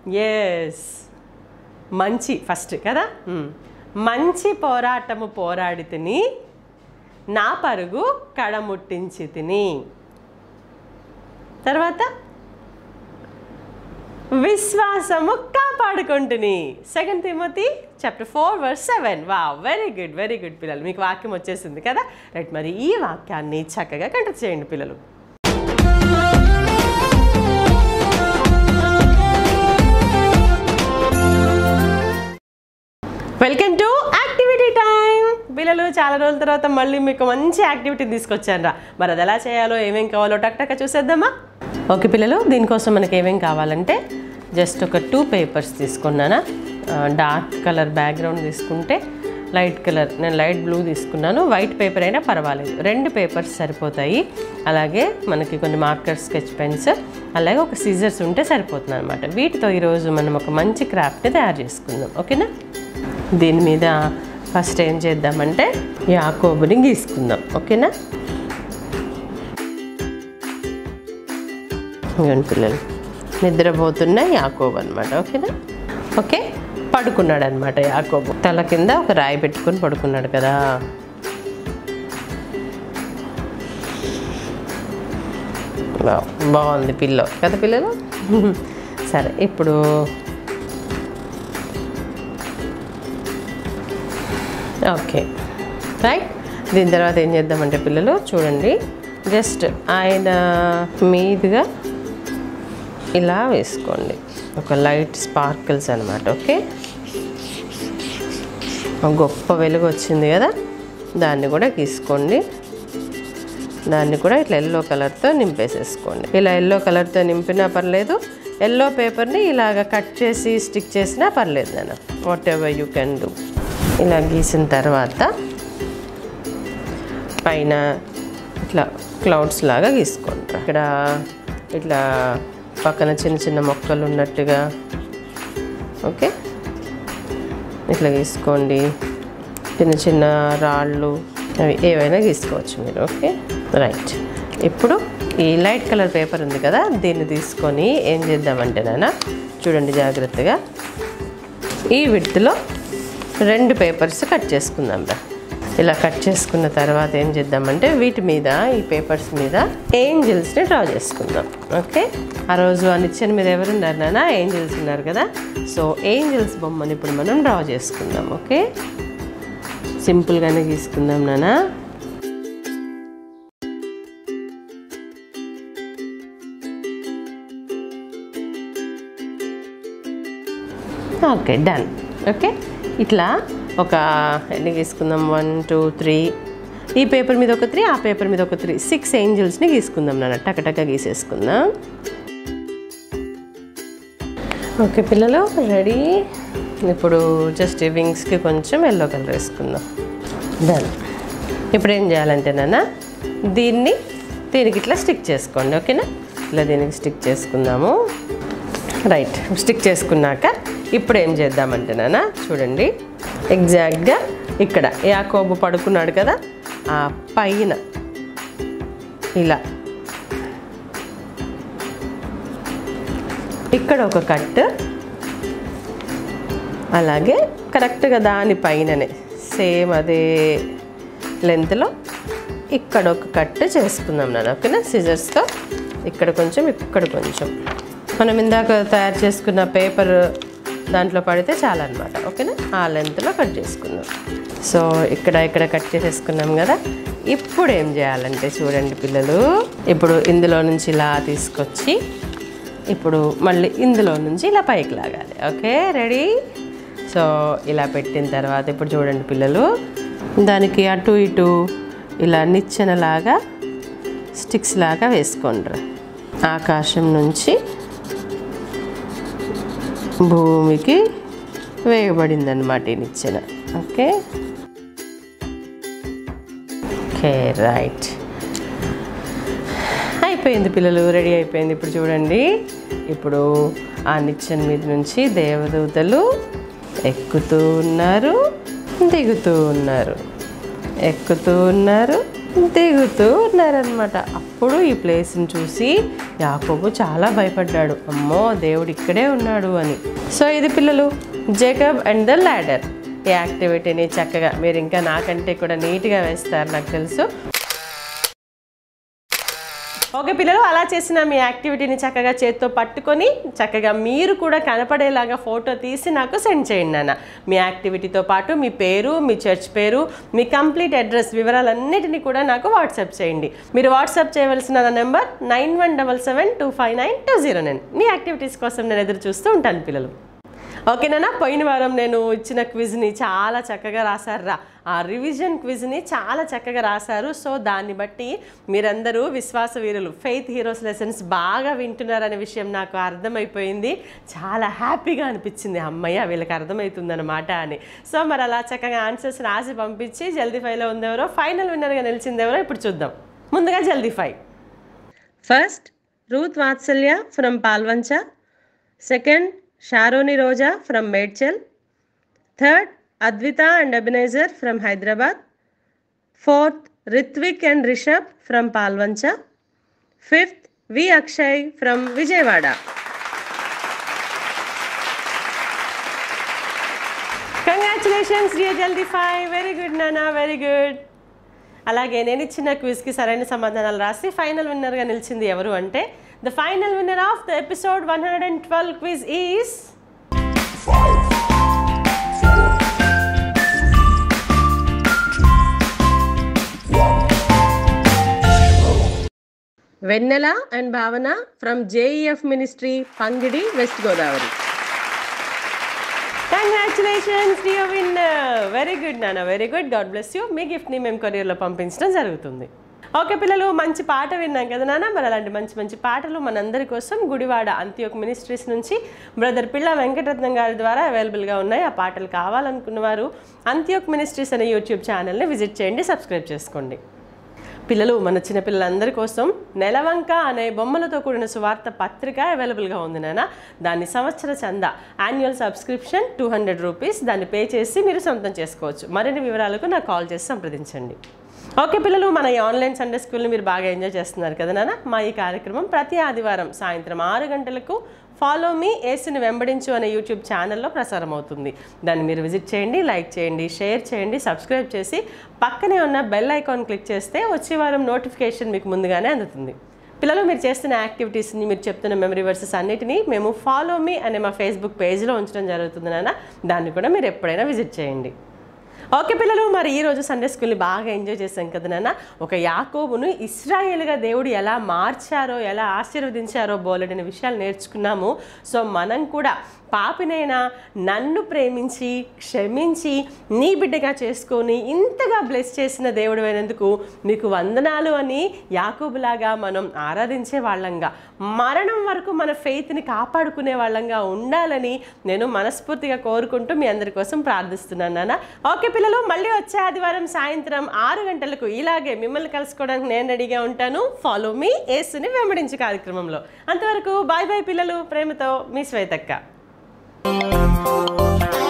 ఎస్ మంచి ఫస్ట్ కదా మ్మ్. మంచి పోరాటము పోరాడి తిని నా పరుగు కడముట్టించి తిని తర్వాత విశ్వాసము కాపాడుకుంటుని second Timothy chapter four verse seven వా వెరీ గుడ్ వెరీ గుడ్ పిల్లలు మీకు వాక్యం వచ్చేసింది కదా రైట్ మరి ఈ వాక్యాన్ని చక్కగా కంటెక్ట్ చేయండి పిల్లలు వెల్కమ్ టు యాక్టివిటీ టైం పిల్లలు చాలా రోజుల తర్వాత మళ్ళీ మీకు మంచి యాక్టివిటీ తీసుకొచ్చాను రా మరి అది ఎలా చేయాలో ఏమేం కావాలో టక్ టక్ చూసేద్దామా ఓకే పిల్లలు దీనికోసం మనకి ఏమేం కావాలంటే జస్ట్ ఒక టూ పేపర్స్ తీసుకున్నానా డార్క్ కలర్ బ్యాక్గ్రౌండ్ తీసుకుంటే లైట్ కలర్ నేను లైట్ బ్లూ తీసుకున్నాను వైట్ పేపర్ అయినా పర్వాలేదు రెండు పేపర్స్ సరిపోతాయి అలాగే మనకి కొన్ని మార్కర్ స్కెచ్ పెన్స్ అలాగే ఒక సీజర్స్ ఉంటే సరిపోతుంది అనమాట వీటితో ఈరోజు మనం ఒక మంచి క్రాఫ్ట్ని తయారు చేసుకుందాం ఓకేనా దీని మీద ఫస్ట్ ఏం చేద్దామంటే యాకోబుని గీసుకుందాం ఓకేనా ఇవ్వండి పిల్లలు నిద్రపోతున్న యాకోబు అనమాట ఓకేనా ఓకే పడుకున్నాడు అనమాట యాకోబు తల కింద ఒక రాయి పెట్టుకొని పడుకున్నాడు కదా బా- బాగుంది పిల్లో కదా పిల్లలు సరే ఇప్పుడు ఓకే రైట్ దీని తర్వాత ఏం చేద్దామంటే పిల్లలు చూడండి జస్ట్ ఆయన మీదుగా ఇలా వేసుకోండి ఒక లైట్ స్పార్కిల్స్ అనమాట ఓకే ఒక గొప్ప వెలుగు వచ్చింది కదా దాన్ని కూడా గీసుకోండి దాన్ని కూడా ఇట్లా ఎల్లో కలర్తో నింపేసేసుకోండి ఇలా ఎల్లో కలర్తో నింపినా పర్లేదు ఎల్లో పేపర్ని ఇలాగ కట్ చేసి స్టిక్ చేసినా పర్లేదు నేను whatever you can do ఇలా గీసిన తర్వాత పైన ఇట్లా క్లౌడ్స్ లాగా గీసుకోండి ఇక్కడ ఇట్లా పక్కన చిన్న చిన్న మొక్కలు ఉన్నట్టుగా ఓకే ఇట్లా గీసుకోండి చిన్న చిన్న రాళ్ళు అవి ఏవైనా గీసుకోవచ్చు మీరు ఓకే రైట్ ఇప్పుడు ఈ లైట్ కలర్ పేపర్ ఉంది కదా దీన్ని తీసుకొని ఏం చేద్దామంటే నాన్న చూడండి జాగ్రత్తగా ఈ విడ్త్లో రెండు పేపర్స్ కట్ చేసుకుందాం రా ఇలా కట్ చేసుకున్న తర్వాత ఏం చేద్దామంటే వీటి మీద ఈ పేపర్స్ మీద ఏంజిల్స్ని డ్రా చేసుకుందాం ఓకే ఆ రోజు ఆ నిచ్చెన మీద ఎవరున్నారు నాన్న ఏంజిల్స్ ఉన్నారు కదా సో ఏంజిల్స్ బొమ్మని ఇప్పుడు మనం డ్రా చేసుకుందాం ఓకే సింపుల్గానే గీసుకుందాం నాన్న ఓకే డన్ ఓకే ఇట్లా ఒక ఎన్ని గీసుకుందాం వన్ టూ త్రీ ఈ పేపర్ మీద ఒక త్రీ ఆ పేపర్ మీద ఒక త్రీ సిక్స్ ఏంజిల్స్ని గీసుకుందాం నాన్న టకటక గీసేసుకుందాం ఓకే పిల్లలు రెడీ ఇప్పుడు జస్ట్ ఈ వింగ్స్కి కొంచెం ఎల్లో కలర్ వేసుకుందాం డన్ ఇప్పుడు ఏం చేయాలంటే నాన్న దీన్ని దీనికి ఇట్లా స్టిక్ చేసుకోండి ఓకేనా ఇలా దీనికి స్టిక్ చేసుకుందాము రైట్ స్టిక్ చేసుకున్నాక ఇప్పుడు ఏం చేద్దామంటే నాన్న చూడండి ఎగ్జాక్ట్గా ఇక్కడ యాకోబు పడుకున్నాడు కదా ఆ పైన ఇలా ఇక్కడ ఒక కట్ అలాగే కరెక్ట్గా దాని పైననే సేమ్ అదే లెంత్లో ఇక్కడ ఒక కట్ చేసుకుందాం నాన్న ఓకేనా సిజర్స్తో ఇక్కడ కొంచెం ఇక్కడ కొంచెం మనం ఇందాక తయారు చేసుకున్న పేపర్ దాంట్లో పడితే చాలన్నమాట ఓకేనా ఆ లెంత్లో కట్ చేసుకుందాం సో ఇక్కడ ఇక్కడ కట్ చేసేసుకున్నాం కదా ఇప్పుడు ఏం చేయాలంటే చూడండి పిల్లలు ఇప్పుడు ఇందులో నుంచి ఇలా తీసుకొచ్చి ఇప్పుడు మళ్ళీ ఇందులో నుంచి ఇలా పైకి లాగాలి ఓకే రెడీ సో ఇలా పెట్టిన తర్వాత ఇప్పుడు చూడండి పిల్లలు దానికి అటు ఇటు ఇలా నిచ్చెనలాగా స్టిక్స్ లాగా వేసుకోండి ఆకాశం నుంచి భూమికి వేయబడిందనమాట ఈ నిచ్చెన ఓకే ఓకే రైట్ అయిపోయింది పిల్లలు రెడీ అయిపోయింది ఇప్పుడు చూడండి ఇప్పుడు ఆ నిచ్చెన మీద నుంచి దేవదూతలు ఎక్కుతూ ఉన్నారు దిగుతూ ఉన్నారు ఎక్కుతూ ఉన్నారు దిగుతూ ఉన్నారనమాట అప్పుడు ఈ ప్లేస్ని చూసి యాకోబు చాలా భయపడ్డాడు అమ్మో దేవుడు ఇక్కడే ఉన్నాడు అని సో ఇది పిల్లలు జేకబ్ అండ్ ద ల్యాడర్ ఈ యాక్టివిటీని చక్కగా మీరు ఇంకా నాకంటే కూడా నీట్గా వేస్తారు నాకు తెలుసు ఓకే పిల్లలు అలా చేసిన మీ యాక్టివిటీని చక్కగా చేత్తో పట్టుకొని చక్కగా మీరు కూడా కనపడేలాగా ఫోటో తీసి నాకు సెండ్ చేయండి నాన్న మీ యాక్టివిటీతో పాటు మీ పేరు మీ చర్చ్ పేరు మీ కంప్లీట్ అడ్రస్ వివరాలన్నిటినీ కూడా నాకు వాట్సాప్ చేయండి మీరు వాట్సాప్ చేయవలసిన number nine one double seven two five nine two zero nine మీ యాక్టివిటీస్ కోసం నేను ఎదురు చూస్తూ ఉంటాను పిల్లలు ఓకేనా పోయిన వారం నేను ఇచ్చిన క్విజ్ని చాలా చక్కగా రాశారురా ఆ రివిజన్ క్విజ్ని చాలా చక్కగా రాశారు సో దాన్ని బట్టి మీరందరూ విశ్వాస వీరులు ఫెయిత్ హీరోస్ లెసన్స్ బాగా వింటున్నారనే విషయం నాకు అర్థమైపోయింది చాలా హ్యాపీగా అనిపించింది అమ్మయ్య వీళ్ళకి అర్థమవుతుందన్నమాట అని సో మరి అలా చక్కగా ఆన్సర్స్ రాసి పంపించి జల్దీ ఫైవ్లో ఉందెవరో ఫైనల్ విన్నర్గా నిలిచిందెవరో ఇప్పుడు చూద్దాం ముందుగా Jaldi five first Ruth Vatsalya from Palvancha second Sharoni Roja from Medchal third Advitha and Ebenezer from Hyderabad fourth Ritvik and Rishabh from Palvancha fifth V Akshay from Vijayawada congratulations dear Jaldi five very good నానా వెరీ గుడ్ అలాగే నేను ఇచ్చిన క్విజ్కి సరైన సమాధానాలు రాసి ఫైనల్ విన్నర్గా నిలిచింది ఎవరు అంటే the final winner of the episode one hundred and twelve quiz is Vennela and Bhavana from JEF ministry Pangidi west Godavari congratulations dear winner very good నాన్న very good God bless you మీ గిఫ్ట్ని మేము కొరియర్లో పంపించడం జరుగుతుంది ఓకే పిల్లలు మంచి పాట విన్నాం కదా నాన్న మరి అలాంటి మంచి మంచి పాటలు మనందరి కోసం గుడివాడ అంత్యోక్ మినిస్ట్రీస్ నుంచి బ్రదర్ పిల్ల వెంకటరత్నం గారి ద్వారా అవైలబుల్గా ఉన్నాయి ఆ పాటలు కావాలనుకున్న వారు అంత్యోక్ మినిస్ట్రీస్ అనే యూట్యూబ్ ఛానల్ని విజిట్ చేయండి సబ్స్క్రైబ్ చేసుకోండి పిల్లలు మన చిన్నపిల్లలందరి కోసం నెలవంక అనే బొమ్మలతో కూడిన సువార్త పత్రిక అవైలబుల్గా ఉంది నాన్న దాని సంవత్సర చందా annual subscription two hundred rupees దాన్ని పే చేసి మీరు సొంతం చేసుకోవచ్చు మరిన్ని వివరాలకు నాకు కాల్ చేసి సంప్రదించండి ఓకే పిల్లలు మన ఈ ఆన్లైన్ సండే స్కూల్ని మీరు బాగా ఎంజాయ్ చేస్తున్నారు కదా నాన్న మా ఈ కార్యక్రమం ప్రతి ఆదివారం సాయంత్రం ఆరు గంటలకు ఫాలో మీ ఏసుని వెంబడించు అనే యూట్యూబ్ ఛానల్లో ప్రసారం అవుతుంది దాన్ని మీరు విజిట్ చేయండి లైక్ చేయండి షేర్ చేయండి సబ్స్క్రైబ్ చేసి పక్కనే ఉన్న బెల్ ఐకాన్ క్లిక్ చేస్తే వచ్చే వారం నోటిఫికేషన్ మీకు ముందుగానే అందుతుంది పిల్లలు మీరు చేస్తున్న యాక్టివిటీస్ని మీరు చెప్తున్న మెమరీ వర్సెస్ అన్నిటినీ మేము ఫాలో మీ అనే మా ఫేస్బుక్ పేజ్లో ఉంచడం జరుగుతుంది నాన్న దాన్ని కూడా మీరు ఎప్పుడైనా విజిట్ చేయండి ఓకే పిల్లలు మరి ఈ రోజు సండే స్కూల్ని బాగా ఎంజాయ్ చేశాం కదా నాన్న ఒక యాకోబును ఇస్రాయేల్గా దేవుడు ఎలా మార్చారో ఎలా ఆశీర్వదించారో బోలెడని విషయాలు నేర్చుకున్నాము సో మనం కూడా పాపినైనా నన్ను ప్రేమించి క్షమించి నీ బిడ్డగా చేసుకొని ఇంతగా బ్లెస్ చేసిన దేవుడు అయినందుకు మీకు వందనాలు అని యాకోబులాగా మనం ఆరాధించే వాళ్ళంగా మరణం వరకు మన ఫెయిత్ని కాపాడుకునే వాళ్ళంగా ఉండాలని నేను మనస్ఫూర్తిగా కోరుకుంటూ మీ అందరి కోసం ప్రార్థిస్తున్నాను నాన్న ఓకే పిల్లలు మళ్ళీ వచ్చే ఆదివారం సాయంత్రం ఆరు గంటలకు ఇలాగే మిమ్మల్ని కలుసుకోవడానికి నేను రెడీగా ఉంటాను ఫాలో మీ ఏసుని వెంబడించు కార్యక్రమంలో అంతవరకు బాయ్ బాయ్ పిల్లలు ప్రేమతో మీ శ్వేతక్క